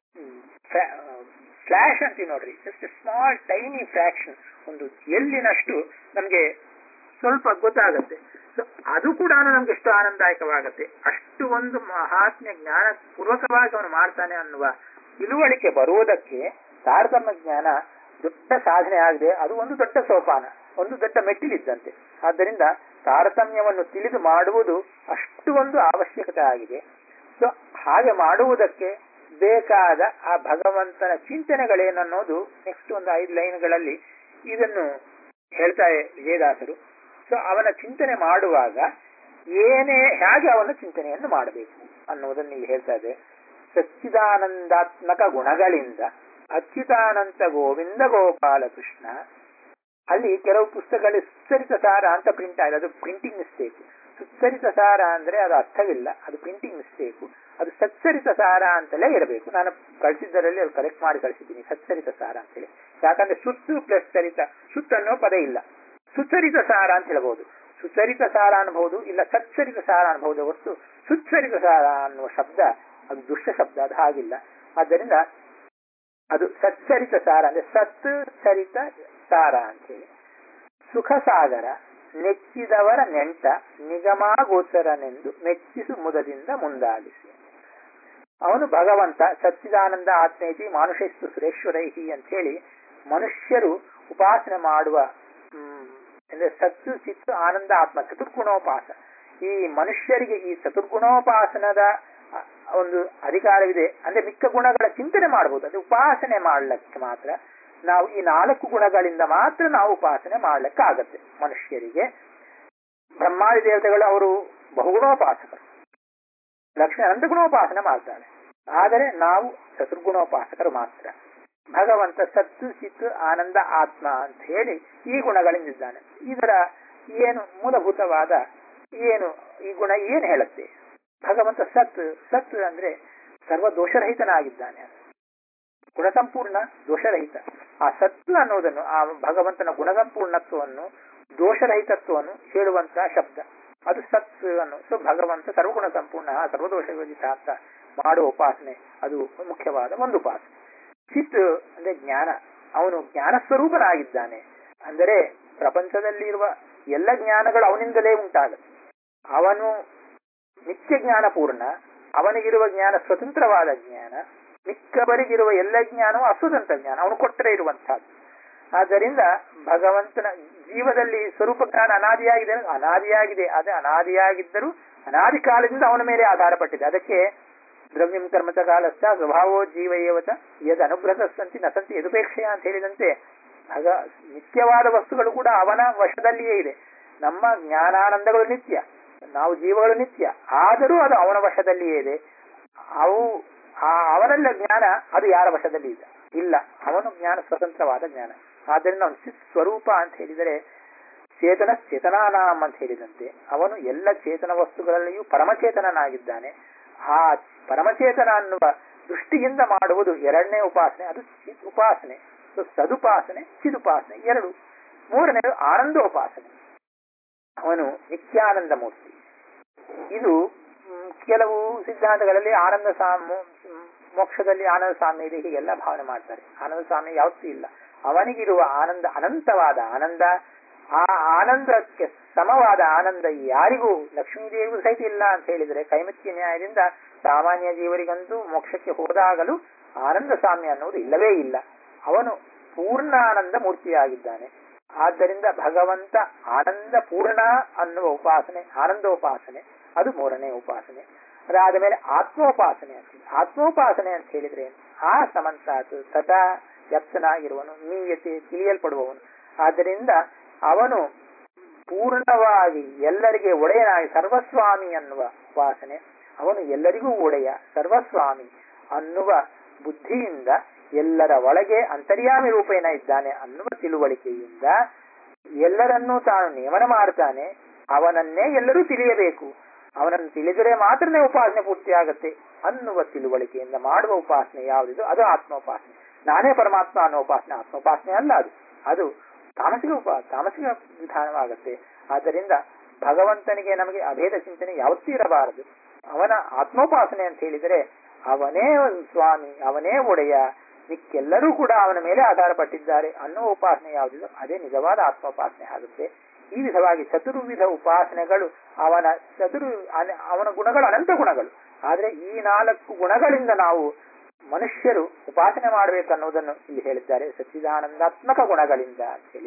ಫ್ಲಾಶ್ ಅಂತೀವಿ ನೋಡ್ರಿ ಜಸ್ಟ್ ಸ್ಮಾಲ್ ಟೈನಿ ಫ್ರಾಕ್ಷನ್ ಒಂದು ಎಲ್ಲಿನಷ್ಟು ನಮ್ಗೆ ಸ್ವಲ್ಪ ಗೊತ್ತಾಗತ್ತೆ ಸೊ ಅದು ಕೂಡ ನಮ್ಗೆ ಎಷ್ಟು ಆನಂದದಾಯಕವಾಗತ್ತೆ ಅಷ್ಟು ಒಂದು ಮಹಾತ್ಮ್ಯ ಜ್ಞಾನ ಪೂರ್ವಕವಾಗಿ ಅವನು ಮಾಡ್ತಾನೆ ಅನ್ನುವ ತಿಳುವಳಿಕೆ ಬರುವುದಕ್ಕೆ ತಾರತಮ್ಯ ಜ್ಞಾನ ದೊಡ್ಡ ಸಾಧನೆ ಆಗಿದೆ ಅದು ಒಂದು ದೊಡ್ಡ ಸೋಪಾನ ಒಂದು ದೊಡ್ಡ ಮೆಟ್ಟಿಲಿದ್ದಂತೆ ಆದ್ದರಿಂದ ತಾರತಮ್ಯವನ್ನು ತಿಳಿದು ಮಾಡುವುದು ಅಷ್ಟು ಒಂದು ಅವಶ್ಯಕತೆ ಆಗಿದೆ ಸೊ ಹಾಗೆ ಮಾಡುವುದಕ್ಕೆ ಬೇಕಾದ ಆ ಭಗವಂತನ ಚಿಂತನೆಗಳೇನನ್ನೋದು ನೆಕ್ಸ್ಟ್ ಒಂದು ಐದು ಲೈನ್ಗಳಲ್ಲಿ ಇದನ್ನು ಹೇಳ್ತಾರೆ ವಿಜಯದಾಸರು ಸೊ ಅವನ ಚಿಂತನೆ ಮಾಡುವಾಗ ಏನೇ ಹೇಗೆ ಅವನ ಚಿಂತನೆಯನ್ನು ಮಾಡಬೇಕು ಅನ್ನುವುದನ್ನು ಇಲ್ಲಿ ಹೇಳ್ತಾ ಇದೆ ಸಚ್ಚಿದಾನಂದಾತ್ಮಕ ಗುಣಗಳಿಂದ ಅಚ್ಯುತಾನಂತ ಗೋವಿಂದ ಗೋಪಾಲ ಕೃಷ್ಣ ಅಲ್ಲಿ ಕೆಲವು ಪುಸ್ತಕಗಳಲ್ಲಿ ಸುಚ್ಚರಿತ ಸಾರ ಅಂತ ಪ್ರಿಂಟ್ ಆಗಿದೆ ಅದು ಪ್ರಿಂಟಿಂಗ್ ಮಿಸ್ಟೇಕ್ ಸುಚ್ಚರಿತ ಸಾರ ಅಂದ್ರೆ ಅದು ಅರ್ಥವಿಲ್ಲ ಅದು ಪ್ರಿಂಟಿಂಗ್ ಮಿಸ್ಟೇಕ್ ಅದು ಸಚ್ಚರಿತ ಸಾರ ಅಂತಲೇ ಇರಬೇಕು ನಾನು ಕಳಿಸಿದ್ದರಲ್ಲಿ ಅದು ಕರೆಕ್ಟ್ ಮಾಡಿ ಕಳಿಸಿದ್ದೀನಿ ಸಚ್ಚರಿತ ಸಾರ ಅಂತೇಳಿ ಯಾಕಂದ್ರೆ ಸುತ್ತು ಪ್ಲಸ್ ಚರಿತ ಸುತ್ತು ಅನ್ನೋ ಪದ ಇಲ್ಲ ಸುಚರಿತ ಸಾರ ಅಂತ ಹೇಳ್ಬಹುದು ಸುಚರಿತ ಸಾರ ಅನ್ಬಹುದು ಇಲ್ಲ ಸಚ್ಚರಿತ ಸಾರ ಅನ್ಬಹುದು ಹೊರತು ಸುಚ್ಚರಿತ ಸಾರ ಅನ್ನುವ ಶಬ್ದ ಅದು ದುಷ್ಟ ಶಬ್ದ ಅದು ಹಾಗಿಲ್ಲ ಆದ್ದರಿಂದ ಅದು ಸಚ್ಚರಿತ ಸಾರ ಅಂದ್ರೆ ಸತ್ ಚರಿತ ಸಾರ ಅಂತೇಳಿ ಸುಖ ಸಾಗರ ನೆಚ್ಚಿದವರ ನೆಂಟ ನಿಗಮಾಗೋಚರನೆಂದು ಮೆಚ್ಚಿಸು ಮುದದಿಂದ ಮುಂದಾಲಿಸಿ ಅವನು ಭಗವಂತ ಸಚ್ಚಿದಾನಂದ ಆತ್ಮೇತಿ ಮಾನುಷೇಸ್ತು ಸುರೇಶ್ವರೈಹಿ ಅಂತ ಹೇಳಿ ಮನುಷ್ಯರು ಉಪಾಸನೆ ಮಾಡುವ ಹ್ಮ್, ಅಂದ್ರೆ ಸತ್ತು ಚಿತ್ತು ಆನಂದ ಆತ್ಮ ಚತುರ್ಗುಣೋಪಾಸ ಈ ಮನುಷ್ಯರಿಗೆ ಈ ಚತುರ್ಗುಣೋಪಾಸನದ ಅ, ಒಂದು ಅಧಿಕಾರವಿದೆ ಅಂದ್ರೆ ಮಿಕ್ಕ ಗುಣಗಳ ಚಿಂತನೆ ಮಾಡಬಹುದು ಅದು ಉಪಾಸನೆ ಮಾಡ್ಲಿಕ್ಕೆ ಮಾತ್ರ ನಾವು ಈ ನಾಲ್ಕು ಗುಣಗಳಿಂದ ಮಾತ್ರ ನಾವು ಉಪಾಸನೆ ಮಾಡ್ಲಿಕ್ಕೆ ಆಗತ್ತೆ ಮನುಷ್ಯರಿಗೆ ಬ್ರಹ್ಮಾದಿ ದೇವತೆಗಳು ಅವರು ಬಹುಗುಣೋಪಾಸಕರು ಲಕ್ಷ್ಮಿ ಅನಂತಗುಣೋಪಾಸನೆ ಮಾಡ್ತಾಳೆ ಆದರೆ ನಾವು ಚತುರ್ಗುಣೋಪಾಸಕರು ಮಾತ್ರ ಭಗವಂತ ಸತ್ತು ಚಿತ್ತು ಆನಂದ ಆತ್ಮ ಅಂತ ಹೇಳಿ ಈ ಗುಣಗಳಿಂದಿದ್ದಾನೆ ಇದರ ಏನು ಮೂಲಭೂತವಾದ ಏನು ಈ ಗುಣ ಏನ್ ಹೇಳುತ್ತೆ ಭಗವಂತ ಸತ್ ಸತ್ ಅಂದ್ರೆ ಸರ್ವ ದೋಷರಹಿತನಾಗಿದ್ದಾನೆ ಗುಣಸಂಪೂರ್ಣ ದೋಷರಹಿತ ಆ ಸತ್ತು ಅನ್ನೋದನ್ನು ಆ ಭಗವಂತನ ಗುಣಸಂಪೂರ್ಣತ್ವವನ್ನು ದೋಷರಹಿತತ್ವವನ್ನು ಹೇಳುವಂತಹ ಶಬ್ದ ಅದು ಸತ್ ಅನ್ನು ಸೊ ಭಗವಂತ ಸರ್ವಗುಣ ಸಂಪೂರ್ಣ ಸರ್ವದೋಷವಿದಿತ ಅಂತ ಮಾಡುವ ಉಪಾಸನೆ ಅದು ಮುಖ್ಯವಾದ ಒಂದು ಉಪಾಸನೆ ಚಿತ್ ಅಂದ್ರೆ ಜ್ಞಾನ ಅವನು ಜ್ಞಾನ ಸ್ವರೂಪನಾಗಿದ್ದಾನೆ ಅಂದರೆ ಪ್ರಪಂಚದಲ್ಲಿರುವ ಎಲ್ಲ ಜ್ಞಾನಗಳು ಅವನಿಂದಲೇ ಉಂಟಾಗುತ್ತೆ ಅವನು ನಿತ್ಯ ಜ್ಞಾನ ಪೂರ್ಣ ಅವನಿಗಿರುವ ಜ್ಞಾನ ಸ್ವತಂತ್ರವಾದ ಜ್ಞಾನ ಮಿಕ್ಕವರಿಗಿರುವ ಎಲ್ಲ ಜ್ಞಾನವು ಅಸ್ವತಂತ್ರ ಜ್ಞಾನ ಅವನು ಕೊಟ್ಟರೆ ಇರುವಂತಹದ್ದು ಆದ್ದರಿಂದ ಭಗವಂತನ ಜೀವದಲ್ಲಿ ಸ್ವರೂಪ ಜ್ಞಾನ ಅನಾದಿಯಾಗಿದೆ ಅನಾದಿಯಾಗಿದೆ ಅದೇ ಅನಾದಿಯಾಗಿದ್ದರೂ ಅನಾದಿ ಕಾಲದಿಂದ ಅವನ ಮೇಲೆ ಆಧಾರ ಪಟ್ಟಿದೆ ಅದಕ್ಕೆ ದ್ರವ್ಯಂ ಕರ್ಮಚ ಕಾಲಸ್ಥ ಸ್ವಭಾವೋ ಜೀವಯೇವತ ಯದ್ ಅನುಗ್ರಹಸ್ಸಂತಿ ನಸಂತಿ ಯದುಪೇಕ್ಷೆಯ ಅಂತ ಹೇಳಿದಂತೆ ಆಗ ನಿತ್ಯವಾದ ವಸ್ತುಗಳು ಕೂಡ ಅವನ ವಶದಲ್ಲಿಯೇ ಇದೆ ನಮ್ಮ ಜ್ಞಾನಾನಂದಗಳು ನಿತ್ಯ ನಾವು ಜೀವಗಳು ನಿತ್ಯ ಆದರೂ ಅದು ಅವನ ವಶದಲ್ಲಿಯೇ ಇದೆ ಅವು ಆ ಅವನಲ್ಲ ಜ್ಞಾನ ಅದು ಯಾರ ವಶದಲ್ಲಿ ಇಲ್ಲ ಇಲ್ಲ ಅವನು ಜ್ಞಾನ ಸ್ವತಂತ್ರವಾದ ಜ್ಞಾನ ಆದ್ದರಿಂದ ಅವನು ಚಿತ್ ಸ್ವರೂಪ ಅಂತ ಹೇಳಿದರೆ ಚೇತನ ಚೇತನಾನಾಂ ಅಂತ ಹೇಳಿದಂತೆ ಅವನು ಎಲ್ಲ ಚೇತನ ವಸ್ತುಗಳಲ್ಲಿಯೂ ಪರಮಚೇತನನಾಗಿದ್ದಾನೆ ಆ ಪರಮಚೇತನ ಅನ್ನುವ ದೃಷ್ಟಿಯಿಂದ ಮಾಡುವುದು ಎರಡನೇ ಉಪಾಸನೆ ಅದು ಚಿತ್ ಉಪಾಸನೆ ಸೊ ಸದುಪಾಸನೆ ಚಿದುಪಾಸನೆ ಎರಡು ಮೂರನೇದು ಆನಂದೋಪಾಸನೆ ಅವನು ನಿತ್ಯಾನಂದ ಮೂರ್ತಿ ಇದು ಮ್, ಕೆಲವು ಸಿದ್ಧಾಂತಗಳಲ್ಲಿ ಆನಂದ ಸಾಮ ಮೋಕ್ಷದಲ್ಲಿ ಆನಂದ ಸಾಮ್ಯ ಇದೆ ಹೀಗೆಲ್ಲ ಭಾವನೆ ಮಾಡ್ತಾರೆ ಆನಂದ ಸಾಮ್ಯ ಯಾವತ್ತೂ ಇಲ್ಲ ಅವನಿಗಿರುವ ಆನಂದ ಅನಂತವಾದ ಆನಂದ ಆ ಆನಂದಕ್ಕೆ ಸಮವಾದ ಆನಂದ ಯಾರಿಗೂ ಲಕ್ಷ್ಮೀದೇವಿಗೂ ಸಹಿತ ಇಲ್ಲ ಅಂತ ಹೇಳಿದರೆ ಕೈಮತ್ಯ ನ್ಯಾಯದಿಂದ ಸಾಮಾನ್ಯ ಜೀವರಿಗಂತೂ ಮೋಕ್ಷಕ್ಕೆ ಹೋದಾಗಲೂ ಆನಂದ ಸಾಮ್ಯ ಅನ್ನುವುದು ಇಲ್ಲವೇ ಇಲ್ಲ ಅವನು ಪೂರ್ಣಾನಂದ ಮೂರ್ತಿಯಾಗಿದ್ದಾನೆ ಆದ್ದರಿಂದ ಭಗವಂತ ಆನಂದ ಪೂರ್ಣ ಅನ್ನುವ ಉಪಾಸನೆ ಆನಂದೋಪಾಸನೆ ಅದು ಮೂರನೇ ಉಪಾಸನೆ ಅದಾದ ಮೇಲೆ ಆತ್ಮೋಪಾಸನೆ ಅಂತ ಆತ್ಮೋಪಾಸನೆ ಅಂತ ಹೇಳಿದ್ರೆ ಏನು? ಆ ಸಮಂತಾತು ಸದಾ ವ್ಯಕ್ತನಾಗಿರುವನು ನೀಯತೆ ತಿಳಿಯಲ್ಪಡುವವನು ಆದ್ದರಿಂದ ಅವನು ಪೂರ್ಣವಾಗಿ ಎಲ್ಲರಿಗೆ ಒಡೆಯನಾಗಿ ಸರ್ವಸ್ವಾಮಿ ಅನ್ನುವ ಉಪಾಸನೆ ಅವನು ಎಲ್ಲರಿಗೂ ಒಡೆಯ ಸರ್ವಸ್ವಾಮಿ ಅನ್ನುವ ಬುದ್ಧಿಯಿಂದ ಎಲ್ಲರ ಒಳಗೆ ಅಂತರ್ಯಾಮಿ ರೂಪೇಣ ಇದ್ದಾನೆ ಅನ್ನುವ ತಿಳುವಳಿಕೆಯಿಂದ ಎಲ್ಲರನ್ನೂ ತಾನು ನೇಮನ ಮಾಡ್ತಾನೆ ಅವನನ್ನೇ ಎಲ್ಲರೂ ತಿಳಿಯಬೇಕು ಅವನನ್ನು ತಿಳಿದರೆ ಮಾತ್ರನೇ ಉಪಾಸನೆ ಪೂರ್ತಿಯಾಗತ್ತೆ ಅನ್ನುವ ತಿಳುವಳಿಕೆಯಿಂದ ಮಾಡುವ ಉಪಾಸನೆ ಯಾವುದಿದು ಅದು ಆತ್ಮೋಪಾಸನೆ ನಾನೇ ಪರಮಾತ್ಮ ಅನ್ನೋ ಉಪಾಸನೆ ಆತ್ಮೋಪಾಸನೆ ಅಲ್ಲ ಅದು ಅದು ತಾಮಸಿಕ ಉಪ ತಾಮಸಿಕ ವಿಧಾನವಾಗುತ್ತೆ ಆದ್ದರಿಂದ ಭಗವಂತನಿಗೆ ನಮಗೆ ಅಭೇದ ಚಿಂತನೆ ಯಾವತ್ತೂ ಇರಬಾರದು ಅವನ ಆತ್ಮೋಪಾಸನೆ ಅಂತ ಹೇಳಿದರೆ ಅವನೇ ಸ್ವಾಮಿ ಅವನೇ ಒಡೆಯ ಮಿಕ್ಕೆಲ್ಲರೂ ಕೂಡ ಅವನ ಮೇಲೆ ಆಧಾರ ಪಟ್ಟಿದ್ದಾರೆ ಅನ್ನೋ ಉಪಾಸನೆ ಯಾವುದಿದೋ ಅದೇ ನಿಜವಾದ ಆತ್ಮೋಪಾಸನೆ ಆಗುತ್ತೆ ಈ ವಿಧವಾಗಿ ಚತುರ್ವಿಧ ಉಪಾಸನೆಗಳು ಅವನ ಚತುರು ಅನ- ಅವನ ಗುಣಗಳು ಅನಂತ ಗುಣಗಳು ಆದ್ರೆ ಈ ನಾಲ್ಕು ಗುಣಗಳಿಂದ ನಾವು ಮನುಷ್ಯರು ಉಪಾಸನೆ ಮಾಡಬೇಕು ಅನ್ನೋದನ್ನು ಇಲ್ಲಿ ಹೇಳಿದ್ದಾರೆ ಸಚ್ಚಿದಾನಂದಾತ್ಮಕ ಗುಣಗಳಿಂದ ಅಂತ ಹೇಳಿ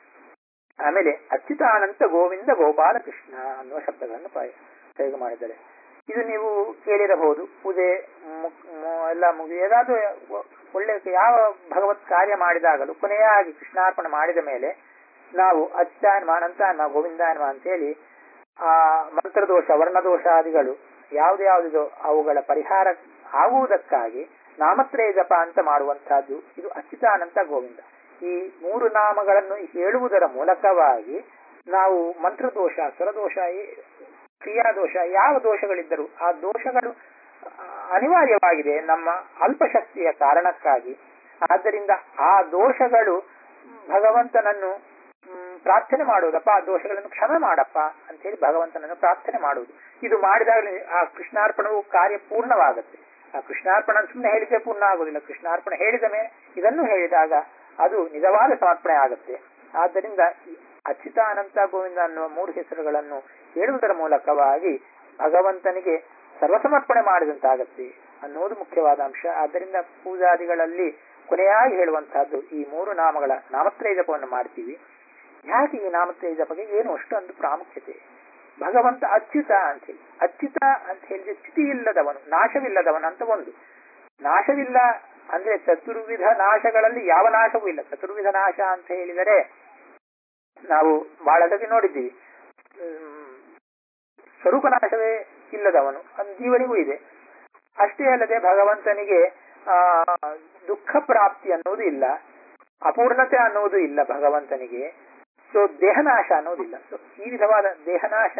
ಆಮೇಲೆ ಅಚ್ಯುತಾನಂತ ಗೋವಿಂದ ಗೋಪಾಲ ಕೃಷ್ಣ ಅನ್ನುವ ಶಬ್ದಗಳನ್ನು ಪ್ರಯ- ಪ್ರಯೋಗ ಮಾಡಿದ್ದಾರೆ ಇದು ನೀವು ಕೇಳಿರಬಹುದು ಪೂಜೆ ಮು- ಮು- ಎಲ್ಲ ಮುಗಿ ಏದಾದ್ರೂ ಒಳ್ಳೆ ಯಾವ ಭಗವತ್ ಕಾರ್ಯ ಮಾಡಿದಾಗಲೂ ಕೊನೆಯಾಗಿ ಕೃಷ್ಣಾರ್ಪಣೆ ಮಾಡಿದ ಮೇಲೆ ನಾವು ಅಚ್ಚಾನ್ಮ ಅನಂತಾನ್ಮ ಗೋವಿಂದಾನ್ಮ ಅಂತೇಳಿ ಆ ಮಂತ್ರದೋಷ ವರ್ಣದೋಷಾದಿಗಳು ಯಾವ್ದು ಯಾವುದಿದೋ ಅವುಗಳ ಪರಿಹಾರ ಆಗುವುದಕ್ಕಾಗಿ ನಾಮತ್ರಯ ಜಪ ಅಂತ ಮಾಡುವಂತಹದ್ದು ಇದು ಅಚ್ಯುತಾನಂತ ಗೋವಿಂದ ಈ ಮೂರು ನಾಮಗಳನ್ನು ಹೇಳುವುದರ ಮೂಲಕವಾಗಿ ನಾವು ಮಂತ್ರದೋಷ ಸ್ವರದೋಷ ಈ ಕ್ರಿಯಾದೋಷ ಯಾವ ದೋಷಗಳಿದ್ದರೂ ಆ ದೋಷಗಳು ಆ, ಅನಿವಾರ್ಯವಾಗಿದೆ ನಮ್ಮ ಅಲ್ಪಶಕ್ತಿಯ ಕಾರಣಕ್ಕಾಗಿ ಆದ್ದರಿಂದ ಆ ದೋಷಗಳು ಭಗವಂತನನ್ನು ಮ್, ಪ್ರಾರ್ಥನೆ ಮಾಡುವುದಪ್ಪ ಆ ದೋಷಗಳನ್ನು ಕ್ಷಮೆ ಮಾಡಪ್ಪ ಅಂತ ಹೇಳಿ ಭಗವಂತನನ್ನು ಪ್ರಾರ್ಥನೆ ಮಾಡುವುದು ಇದು ಮಾಡಿದಾಗ ಆ ಕೃಷ್ಣಾರ್ಪಣವು ಕಾರ್ಯ ಪೂರ್ಣವಾಗುತ್ತೆ ಆ ಕೃಷ್ಣಾರ್ಪಣ ಸುಮ್ಮನೆ ಹೇಳಿದ್ರೆ ಪೂರ್ಣ ಆಗುದಿಲ್ಲ ಕೃಷ್ಣಾರ್ಪಣ ಹೇಳಿದ ಮೇಲೆ ಇದನ್ನು ಹೇಳಿದಾಗ ಅದು ನಿಜವಾದ ಸಮರ್ಪಣೆ ಆಗುತ್ತೆ ಆದ್ದರಿಂದ ಈ ಅಚ್ಯುತಾನಂತ ಗೋವಿಂದ ಅನ್ನುವ ಮೂರು ಹೆಸರುಗಳನ್ನು ಹೇಳುವುದರ ಮೂಲಕವಾಗಿ ಭಗವಂತನಿಗೆ ಸರ್ವಸಮರ್ಪಣೆ ಮಾಡಿದಂತಾಗತ್ತೆ ಅನ್ನೋದು ಮುಖ್ಯವಾದ ಅಂಶ ಆದ್ದರಿಂದ ಪೂಜಾದಿಗಳಲ್ಲಿ ಕೊನೆಯಾಗಿ ಹೇಳುವಂತಹದ್ದು ಈ ಮೂರು ನಾಮಗಳ ನಾಮತ್ರಯ ಜಪವನ್ನು ಮಾಡ್ತೀವಿ ಯಾಕೆ ಈ ನಾಮತ್ರಯ ಜಪಗೆ ಏನು ಅಷ್ಟೊಂದು ಪ್ರಾಮುಖ್ಯತೆ ಭಗವಂತ ಅಚ್ಯುತ ಅಂತ ಹೇಳಿ ಅಚ್ಯುತ ಅಂತ ಹೇಳಿದ್ರೆ ಚ್ಯುತಿ ಇಲ್ಲದವನು ನಾಶವಿಲ್ಲದವನು ಅಂತ ಒಂದು ನಾಶವಿಲ್ಲ ಅಂದ್ರೆ ಚತುರ್ವಿಧ ನಾಶಗಳಲ್ಲಿ ಯಾವ ನಾಶವೂ ಇಲ್ಲ ಚತುರ್ವಿಧ ನಾಶ ಅಂತ ಹೇಳಿದರೆ ನಾವು ಬಹಳ ಸತಿ ನೋಡಿದ್ದೀವಿ ಹ್ಮ್, ಸ್ವರೂಪ ನಾಶವೇ ಇಲ್ಲದವನು ಅದು ಜೀವನಿಗೂ ಇದೆ ಅಷ್ಟೇ ಅಲ್ಲದೆ ಭಗವಂತನಿಗೆ ಆ ದುಃಖ ಪ್ರಾಪ್ತಿ ಅನ್ನೋದು ಇಲ್ಲ ಅಪೂರ್ಣತೆ ಅನ್ನೋದು ಇಲ್ಲ ಭಗವಂತನಿಗೆ ಸೊ ದೇಹನಾಶ ಅನ್ನೋದಿಲ್ಲ ಸೊ ಈ ವಿಧವಾದ ದೇಹನಾಶ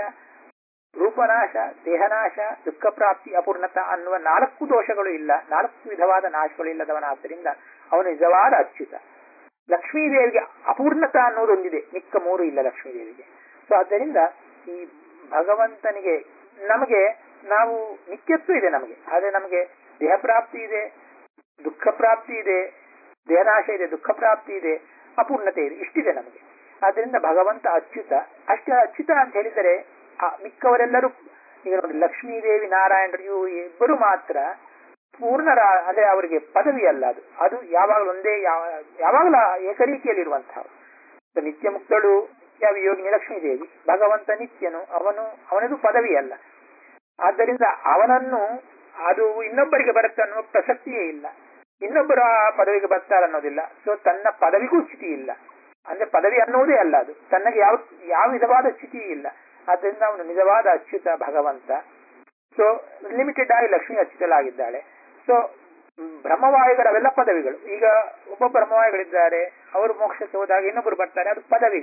ರೂಪನಾಶ ದೇಹನಾಶ ದುಃಖ ಪ್ರಾಪ್ತಿ ಅಪೂರ್ಣತ ಅನ್ನುವ ನಾಲ್ಕು ದೋಷಗಳು ಇಲ್ಲ ನಾಲ್ಕು ವಿಧವಾದ ನಾಶಗಳು ಇಲ್ಲದವನಾದ್ದರಿಂದ ಅವನು ನಿಜವಾದ ಅಚ್ಯುತ ಲಕ್ಷ್ಮೀದೇವಿಗೆ ಅಪೂರ್ಣತ ಅನ್ನೋದೊಂದಿದೆ ಮಿಕ್ಕ ಮೂರು ಇಲ್ಲ ಲಕ್ಷ್ಮೀದೇವಿಗೆ ಸೊ ಆದ್ದರಿಂದ ಈ ಭಗವಂತನಿಗೆ ನಮಗೆ ನಾವು ನಿತ್ಯತ್ವ ಇದೆ ನಮಗೆ ಆದ್ರೆ ನಮಗೆ ದೇಹ ಪ್ರಾಪ್ತಿ ಇದೆ ದುಃಖ ಪ್ರಾಪ್ತಿ ಇದೆ ದೇಹನಾಶ ಇದೆ ದುಃಖ ಪ್ರಾಪ್ತಿ ಇದೆ ಅಪೂರ್ಣತೆ ಇದೆ ಇಷ್ಟಿದೆ ನಮಗೆ ಆದ್ರಿಂದ ಭಗವಂತ ಅಚ್ಯುತ ಅಷ್ಟೇ ಅಚ್ಯುತ ಅಂತ ಹೇಳಿದರೆ ಆ ಮಿಕ್ಕವರೆಲ್ಲರೂ ಈಗ ನೋಡಿ ಲಕ್ಷ್ಮೀದೇವಿ ನಾರಾಯಣರು ಇವು ಇಬ್ಬರು ಮಾತ್ರ ಪೂರ್ಣರ ಅಂದ್ರೆ ಅವರಿಗೆ ಪದವಿ ಅಲ್ಲ ಅದು ಅದು ಯಾವಾಗಲೂ ಒಂದೇ ಯಾವ ಯಾವಾಗಲೂ ಏಕರೀತಿಯಲ್ಲಿರುವಂತಹ ನಿತ್ಯ ಮುಕ್ತಳು ನಿತ್ಯ ವಿಯೋಗಿನಿ ಲಕ್ಷ್ಮೀದೇವಿ ಭಗವಂತ ನಿತ್ಯನು ಅವನು ಅವನದು ಪದವಿ ಅಲ್ಲ ಆದ್ದರಿಂದ ಅವನನ್ನು ಅದು ಇನ್ನೊಬ್ಬರಿಗೆ ಬರುತ್ತೆ ಅನ್ನುವ ಪ್ರಸಕ್ತಿಯೇ ಇಲ್ಲ ಇನ್ನೊಬ್ಬರ ಆ ಪದವಿಗೆ ಬರ್ತಾರೆ ಅನ್ನೋದಿಲ್ಲ ಸೊ ತನ್ನ ಪದವಿಗೂ ಸ್ಥಿತಿ ಇಲ್ಲ ಅಂದ್ರೆ ಪದವಿ ಅನ್ನುವುದೇ ಅಲ್ಲ ಅದು ತನ್ನಗೆ ಯಾವ ಯಾವ ವಿಧವಾದ ಸ್ಥಿತಿ ಇಲ್ಲ ಆದ್ದರಿಂದ ಅವನು ನಿಜವಾದ ಅಚ್ಯುತ ಭಗವಂತ ಸೊ ಲಿಮಿಟೆಡ್ ಆಗಿ ಲಕ್ಷ್ಮಿ ಅಚ್ಯುತಲಾಗಿದ್ದಾಳೆ ಸೊ ಬ್ರಹ್ಮವಾಯುಗಳು ಅವೆಲ್ಲ ಪದವಿಗಳು ಈಗ ಒಬ್ಬ ಬ್ರಹ್ಮವಾಯುಗಳಿದ್ದಾರೆ ಅವರು ಮೋಕ್ಷಕ್ಕೆ ಹೋದಾಗ ಇನ್ನೊಬ್ಬರು ಬರ್ತಾರೆ ಅದು ಪದವಿಗಳು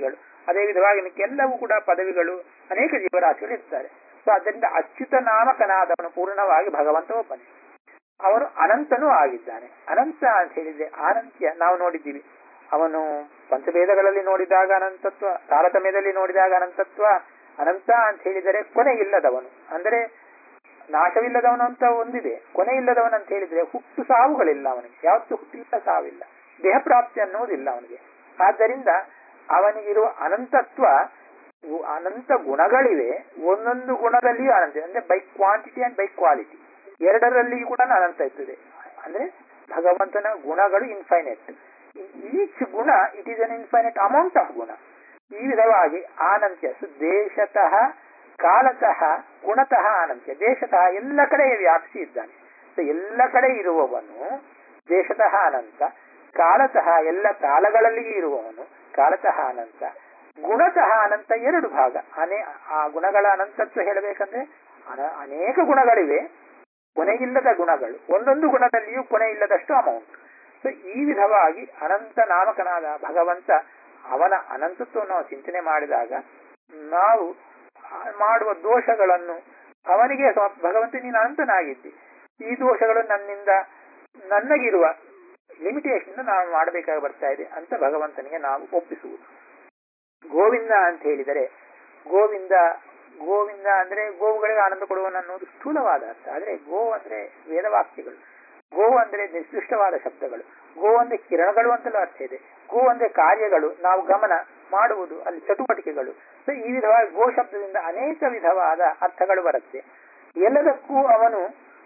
ಅದೇ ವಿಧವಾಗಿ ಮಿಕ್ಕೆಲ್ಲವೂ ಕೂಡ ಪದವಿಗಳು ಅನೇಕ ಜೀವರಾಶಿಗಳು ಇರ್ತಾರೆ ಸೊ ಅದರಿಂದ ಅಚ್ಯುತ ನಾಮಕನಾದವನು ಪೂರ್ಣವಾಗಿ ಭಗವಂತ ಒಬ್ಬನೇ ಅವನು ಅನಂತನೂ ಆಗಿದ್ದಾನೆ ಅನಂತ ಅಂತ ಹೇಳಿದ್ರೆ ಅನಂತ್ಯ ನಾವು ನೋಡಿದ್ದೀವಿ ಅವನು ಪಂಚಭೇದಗಳಲ್ಲಿ ನೋಡಿದಾಗ ಅನಂತತ್ವ ತಾರತಮ್ಯದಲ್ಲಿ ನೋಡಿದಾಗ ಅನಂತತ್ವ ಅನಂತ ಅಂತ ಹೇಳಿದರೆ ಕೊನೆ ಇಲ್ಲದವನು ಅಂದರೆ ನಾಶವಿಲ್ಲದವನು ಅಂತ ಒಂದಿದೆ ಕೊನೆ ಇಲ್ಲದವನು ಅಂತ ಹೇಳಿದ್ರೆ ಹುಟ್ಟು ಸಾವುಗಳಿಲ್ಲ ಅವನಿಗೆ ಯಾವತ್ತೂ ಹುಟ್ಟಿಲ್ಲ ಸಾವಿಲ್ಲ ದೇಹ ಪ್ರಾಪ್ತಿ ಅನ್ನೋದಿಲ್ಲ ಅವನಿಗೆ ಆದ್ದರಿಂದ ಅವನಿಗಿರುವ ಅನಂತತ್ವ ಇವು ಅನಂತ ಗುಣಗಳಿವೆ ಒಂದೊಂದು ಗುಣದಲ್ಲಿಯೂ ಅನಂತ ಅಂದ್ರೆ by quantity and by quality ಎರಡರಲ್ಲಿಯೂ ಕೂಡ ಅನಂತ ಇರ್ತದೆ ಅಂದ್ರೆ ಭಗವಂತನ ಗುಣಗಳು infinite each guna it is an infinite amount of guna ಈ ವಿಧವಾಗಿ ಅನಂತ್ಯ ಸೊ ದೇಶತಃ ಕಾಲತಃ ಗುಣತಃ ಅನಂತ್ಯ ದೇಶತಃ ಎಲ್ಲ ಕಡೆ ವ್ಯಾಪಿಸಿ ಇದ್ದಾನೆ ಸೊ ಎಲ್ಲ ಕಡೆ ಇರುವವನು ದೇಶತಃ ಅನಂತ ಕಾಲತಃ ಎಲ್ಲ ಕಾಲಗಳಲ್ಲಿಯೂ ಇರುವವನು ಕಾಲತಃ ಅನಂತ ಗುಣತಃ ಅನಂತ ಎರಡು ಭಾಗ ಅನೇ ಆ ಗುಣಗಳ ಅನಂತತ್ವ ಹೇಳಬೇಕಂದ್ರೆ ಅನ- ಅನೇಕ ಗುಣಗಳಿವೆ ಕೊನೆಯಿಲ್ಲದ ಗುಣಗಳು ಒಂದೊಂದು ಗುಣದಲ್ಲಿಯೂ ಕೊನೆ ಇಲ್ಲದಷ್ಟು ಅಮೌಂಟ್ ಸೊ ಈ ವಿಧವಾಗಿ ಅನಂತ ನಾಮಕನಾದ ಭಗವಂತ ಅವನ ಅನಂತತ್ವವನ್ನು ನಾವು ಚಿಂತನೆ ಮಾಡಿದಾಗ ನಾವು ಮಾಡುವ ದೋಷಗಳನ್ನು ಅವನಿಗೆ ಸಮ- ಭಗವಂತ ನೀನು ಅನಂತನಾಗಿದ್ದಿ ಈ ದೋಷಗಳು ನನ್ನಿಂದ ನನಗಿರುವ ಲಿಮಿಟೇಷನ್ ನಾವು ಮಾಡಬೇಕಾಗಿ ಬರ್ತಾ ಇದೆ ಅಂತ ಭಗವಂತನಿಗೆ ನಾವು ಒಪ್ಪಿಸುವುದು ಗೋವಿಂದ ಅಂತ ಹೇಳಿದರೆ ಗೋವಿಂದ ಗೋವಿಂದ ಅಂದ್ರೆ ಗೋವುಗಳಿಗೆ ಆನಂದ ಕೊಡುವನು ಅನ್ನೋದು ಸ್ಥೂಲವಾದ ಅರ್ಥ ಆದ್ರೆ ಗೋ ಅಂದ್ರೆ ವೇದವಾಕ್ಯಗಳು ಗೋ ಅಂದ್ರೆ ನಿರ್ದಿಷ್ಟವಾದ ಶಬ್ದಗಳು ಗೋ ಅಂದ್ರೆ ಕಿರಣಗಳು ಅಂತಲೂ ಅರ್ಥ ಇದೆ ಗೋ ಅಂದ್ರೆ ಕಾರ್ಯಗಳು ನಾವು ಗಮನ ಮಾಡುವುದು ಅಲ್ಲಿ ಚಟುವಟಿಕೆಗಳು ಸೊ ಈ ವಿಧವಾಗಿ ಗೋ ಶಬ್ದದಿಂದ ಅನೇಕ ವಿಧವಾದ ಅರ್ಥಗಳು ಬರುತ್ತೆ ಎಲ್ಲದಕ್ಕೂ ಅವನು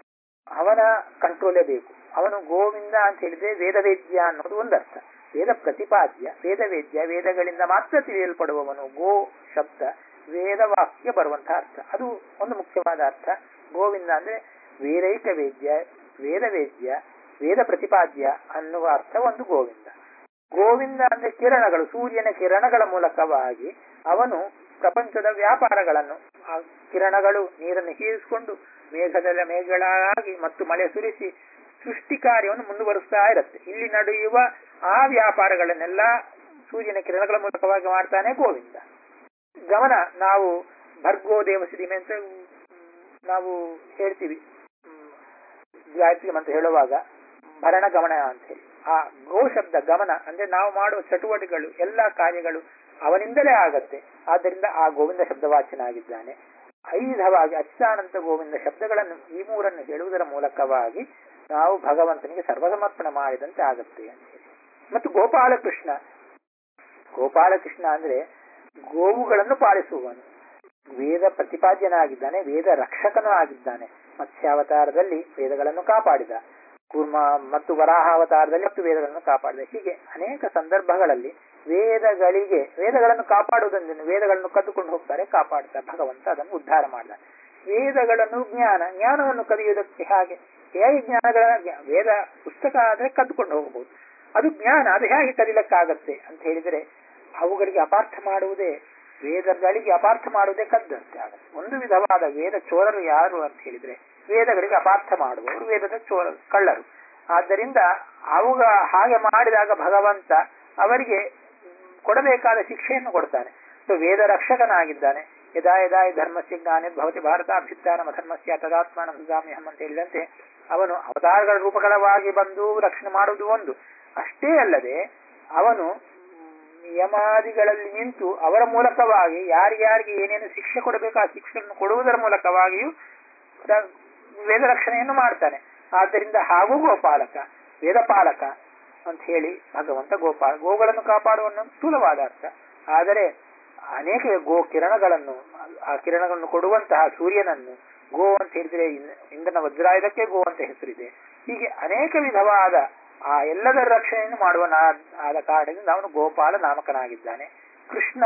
ಅವನ ಕಂಟ್ರೋಲೇ ಬೇಕು ಅವನು ಗೋವಿಂದ ಅಂತ ಹೇಳಿದ್ರೆ ವೇದವೇದ್ಯ ಅನ್ನೋದು ಒಂದರ್ಥ ವೇದ ಪ್ರತಿಪಾದ್ಯ ವೇದವೇದ್ಯ ವೇದಗಳಿಂದ ಮಾತ್ರ ತಿಳಿಯಲ್ಪಡುವವನು ಗೋ ಶಬ್ದ ವೇದವಾಕ್ಯ ಬರುವಂತಹ ಅರ್ಥ ಅದು ಒಂದು ಮುಖ್ಯವಾದ ಅರ್ಥ ಗೋವಿಂದ ಅಂದ್ರೆ ವೇದೈಕ ವೇದ್ಯ ವೇದವೇದ್ಯ ವೇದ ಪ್ರತಿಪಾದ್ಯ ಅನ್ನುವ ಅರ್ಥ ಒಂದು ಗೋವಿಂದ ಗೋವಿಂದ ಅಂದ್ರೆ ಕಿರಣಗಳು ಸೂರ್ಯನ ಕಿರಣಗಳ ಮೂಲಕವಾಗಿ ಅವನು ಪ್ರಪಂಚದ ವ್ಯಾಪಾರಗಳನ್ನು ಆ ಕಿರಣಗಳು ನೀರನ್ನು ಹೀರಿಸಿಕೊಂಡು ಮೇಘದ ಮೇಘಗಳಾಗಿ ಮತ್ತು ಮಳೆ ಸುರಿಸಿ ಸೃಷ್ಟಿ ಕಾರ್ಯವನ್ನು ಮುಂದುವರಿಸ್ತಾ ಇರುತ್ತೆ ಇಲ್ಲಿ ನಡೆಯುವ ಆ ವ್ಯಾಪಾರಗಳನ್ನೆಲ್ಲ ಸೂರ್ಯನ ಕಿರಣಗಳ ಮೂಲಕವಾಗಿ ಮಾಡ್ತಾನೆ ಗೋವಿಂದ ಗಮನ ನಾವು ಭರ್ಗೋ ದೇವಸಿರಿಮೆ ಅಂತ ನಾವು ಹೇಳ್ತೀವಿ ಹ್ಮ್, ಗಾಯತ್ರಿ ಮಂತ್ರ ಹೇಳುವಾಗ ಭರಣ ಗಮನ ಅಂತ ಹೇಳಿ ಆ ಗೋ ಶಬ್ದ ಗಮನ ಅಂದ್ರೆ ನಾವು ಮಾಡುವ ಚಟುವಟಿಕೆಗಳು ಎಲ್ಲಾ ಕಾರ್ಯಗಳು ಅವನಿಂದಲೇ ಆಗತ್ತೆ ಆದ್ದರಿಂದ ಆ ಗೋವಿಂದ ಶಬ್ದವಾಚನಾಗಿದ್ದಾನೆ ಐದವಾಗಿ ಅಚ್ಯುತಾನಂತ ಗೋವಿಂದ ಶಬ್ದಗಳನ್ನು ಈ ಮೂರನ್ನು ಹೇಳುವುದರ ಮೂಲಕವಾಗಿ ನಾವು ಭಗವಂತನಿಗೆ ಸರ್ವಸಮರ್ಪಣೆ ಮಾಡಿದಂತೆ ಆಗುತ್ತೆ ಅಂತ ಹೇಳಿ ಮತ್ತು ಗೋಪಾಲಕೃಷ್ಣ ಗೋಪಾಲಕೃಷ್ಣ ಅಂದ್ರೆ ಗೋವುಗಳನ್ನು ಪಾಲಿಸುವವನು ವೇದ ಪ್ರತಿಪಾದ್ಯನಾಗಿದ್ದಾನೆ ವೇದ ರಕ್ಷಕನೂ ಆಗಿದ್ದಾನೆ ಮತ್ಸ್ಯಾವತಾರದಲ್ಲಿ ವೇದಗಳನ್ನು ಕಾಪಾಡಿದ ಕೂರ್ಮ ಮತ್ತು ವರಾಹ ಅವತಾರದಲ್ಲಿ ಮತ್ತು ವೇದಗಳನ್ನು ಕಾಪಾಡಿದ ಹೀಗೆ ಅನೇಕ ಸಂದರ್ಭಗಳಲ್ಲಿ ವೇದಗಳಿಗೆ ವೇದಗಳನ್ನು ಕಾಪಾಡುವುದನ್ನು ವೇದಗಳನ್ನು ಕದ್ದುಕೊಂಡು ಹೋಗ್ತಾರೆ ಕಾಪಾಡ್ತಾರೆ ಭಗವಂತ ಅದನ್ನು ಉದ್ಧಾರ ಮಾಡಿದ ವೇದಗಳನ್ನು ಜ್ಞಾನ ಜ್ಞಾನವನ್ನು ಕದಿಯುವುದಕ್ಕೆ ಹಾಗೆ ಹೇಗೆ ಜ್ಞಾನಗಳ ಜ್ಞಾ- ವೇದ ಪುಸ್ತಕ ಆದ್ರೆ ಕದ್ದುಕೊಂಡು ಹೋಗಬಹುದು ಅದು ಜ್ಞಾನ ಅದು ಹೇಗೆ ಕದಿಲಕ್ಕಾಗತ್ತೆ ಅಂತ ಹೇಳಿದರೆ ಅವುಗಳಿಗೆ ಅಪಾರ್ಥ ಮಾಡುವುದೇ ವೇದಗಳಿಗೆ ಅಪಾರ್ಥ ಮಾಡುವುದೇ ಕದ್ದಂತೆ ಆಗುತ್ತೆ ಒಂದು ವಿಧವಾದ ವೇದ ಚೋರರು ಯಾರು ಅಂತ ಹೇಳಿದ್ರೆ ವೇದಗಳಿಗೆ ಅಪಾರ್ಥ ಮಾಡುವವರು ವೇದದ ಚೋರ ಕಳ್ಳರು ಆದ್ದರಿಂದ ಅವುಗ ಹಾಗೆ ಮಾಡಿದಾಗ ಭಗವಂತ ಅವರಿಗೆ ಕೊಡಬೇಕಾದ ಶಿಕ್ಷೆಯನ್ನು ಕೊಡ್ತಾನೆ ಸೊ ವೇದ ರಕ್ಷಕನಾಗಿದ್ದಾನೆ ಯದಾ ಯದಾ ಈ ಧರ್ಮಸ್ಯ ಜ್ಞಾನ ಭವತಿ ಭಾರತಾಭ್ಯುತ್ಥಾನಮ ಧರ್ಮಸ್ಯ ತದಾತ್ಮಾನ ಸುಧಾಮ್ಯಹಂ ಅಂತ ಹೇಳಿದಂತೆ ಅವನು ಅವತಾರಗಳ ರೂಪಗಳವಾಗಿ ಬಂದು ರಕ್ಷಣೆ ಮಾಡುವುದು ಒಂದು ಅಷ್ಟೇ ಅಲ್ಲದೆ ಅವನು ನಿಯಮಾದಿಗಳಲ್ಲಿ ನಿಂತು ಅವರ ಮೂಲಕವಾಗಿ ಯಾರಿಗ್ಯಾರಿಗೆ ಏನೇನು ಶಿಕ್ಷೆ ಕೊಡಬೇಕು ಆ ಶಿಕ್ಷೆಯನ್ನು ಕೊಡುವುದರ ಮೂಲಕವಾಗಿಯೂ ರ- ವೇದ ರಕ್ಷಣೆಯನ್ನು ಮಾಡ್ತಾನೆ ಆದ್ದರಿಂದ ಹಾಗೂ ಗೋಪಾಲಕ ವೇದಪಾಲಕ ಅಂತ ಹೇಳಿ ಭಗವಂತ ಗೋಪಾಲ ಗೋಗಳನ್ನು ಕಾಪಾಡುವ ಸ್ಥೂಲವಾದ ಅರ್ಥ ಆದರೆ ಅನೇಕ ಗೋ ಕಿರಣಗಳನ್ನು ಆ ಕಿರಣಗಳನ್ನು ಕೊಡುವಂತಹ ಸೂರ್ಯನನ್ನು ಗೋ ಅಂತ ಹೇಳಿದ್ರೆ ಇನ್- ಇಂದ್ರನ ವಜ್ರಾಯುಧಕ್ಕೆ ಗೋ ಅಂತ ಹೆಸರಿದೆ ಹೀಗೆ ಅನೇಕ ವಿಧವಾದ ಆ ಎಲ್ಲದರ ರಕ್ಷಣೆಯನ್ನು ಮಾಡುವ ಆದ ಕಾರಣದಿಂದ ಅವನು ಗೋಪಾಲ ನಾಮಕನಾಗಿದ್ದಾನೆ ಕೃಷ್ಣ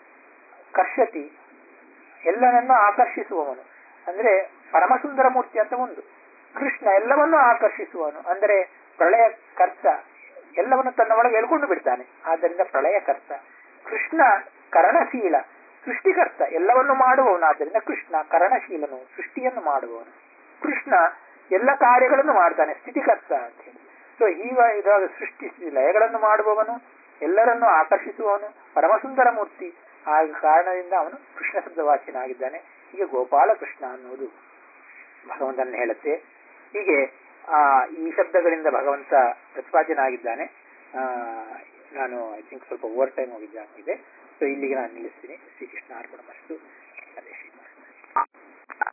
ಕರ್ಷತಿ ಎಲ್ಲರನ್ನೂ ಆಕರ್ಷಿಸುವವನು ಅಂದ್ರೆ ಪರಮಸುಂದರ ಮೂರ್ತಿ ಅಂತ ಒಂದು ಕೃಷ್ಣ ಎಲ್ಲವನ್ನೂ ಆಕರ್ಷಿಸುವವನು ಅಂದ್ರೆ ಪ್ರಳಯ ಕರ್ತ ಎಲ್ಲವನ್ನು ತನ್ನ ಒಳಗೆ ಎಳ್ಕೊಂಡು ಬಿಡ್ತಾನೆ ಆದ್ದರಿಂದ ಪ್ರಳಯ ಕರ್ತ ಕೃಷ್ಣ ಕರಣಶೀಲ ಸೃಷ್ಟಿಕರ್ತ ಎಲ್ಲವನ್ನು ಮಾಡುವವನು ಆದ್ದರಿಂದ ಕೃಷ್ಣ ಕರಣಶೀಲನು ಸೃಷ್ಟಿಯನ್ನು ಮಾಡುವವನು ಕೃಷ್ಣ ಎಲ್ಲ ಕಾರ್ಯಗಳನ್ನು ಮಾಡ್ತಾನೆ ಸ್ಥಿತಿಕರ್ತ ಅಂತ ಹೇಳಿ ಸೊ ಈಗ ಇದಾಗ ಸೃಷ್ಟಿ ಲಯಗಳನ್ನು ಮಾಡುವವನು ಎಲ್ಲರನ್ನೂ ಆಕರ್ಷಿಸುವವನು ಪರಮಸುಂದರ ಮೂರ್ತಿ ಆ ಕಾರಣದಿಂದ ಅವನು ಕೃಷ್ಣ ಶಬ್ದವಾಚ್ಯನಾಗಿದ್ದಾನೆ ಹೀಗೆ ಗೋಪಾಲಕೃಷ್ಣ ಅನ್ನುವುದು ಭಗವಂತನ ಹೇಳುತ್ತೆ ಹೀಗೆ ಆ ಈ ಶಬ್ದಗಳಿಂದ ಭಗವಂತ ಪ್ರತಿಪಾದ್ಯನಾಗಿದ್ದಾನೆ ಆ ನಾನು ಐ ಥಿಂಕ್ ಸ್ವಲ್ಪ ಓವರ್ ಟೈಮ್ ಹೋಗಿದ್ದೆ ಆಗ್ತಿದೆ ಸೊ ಇಲ್ಲಿಗೆ ನಾನು ನಿಲ್ಲಿಸ್ತೀನಿ ಶ್ರೀಕೃಷ್ಣ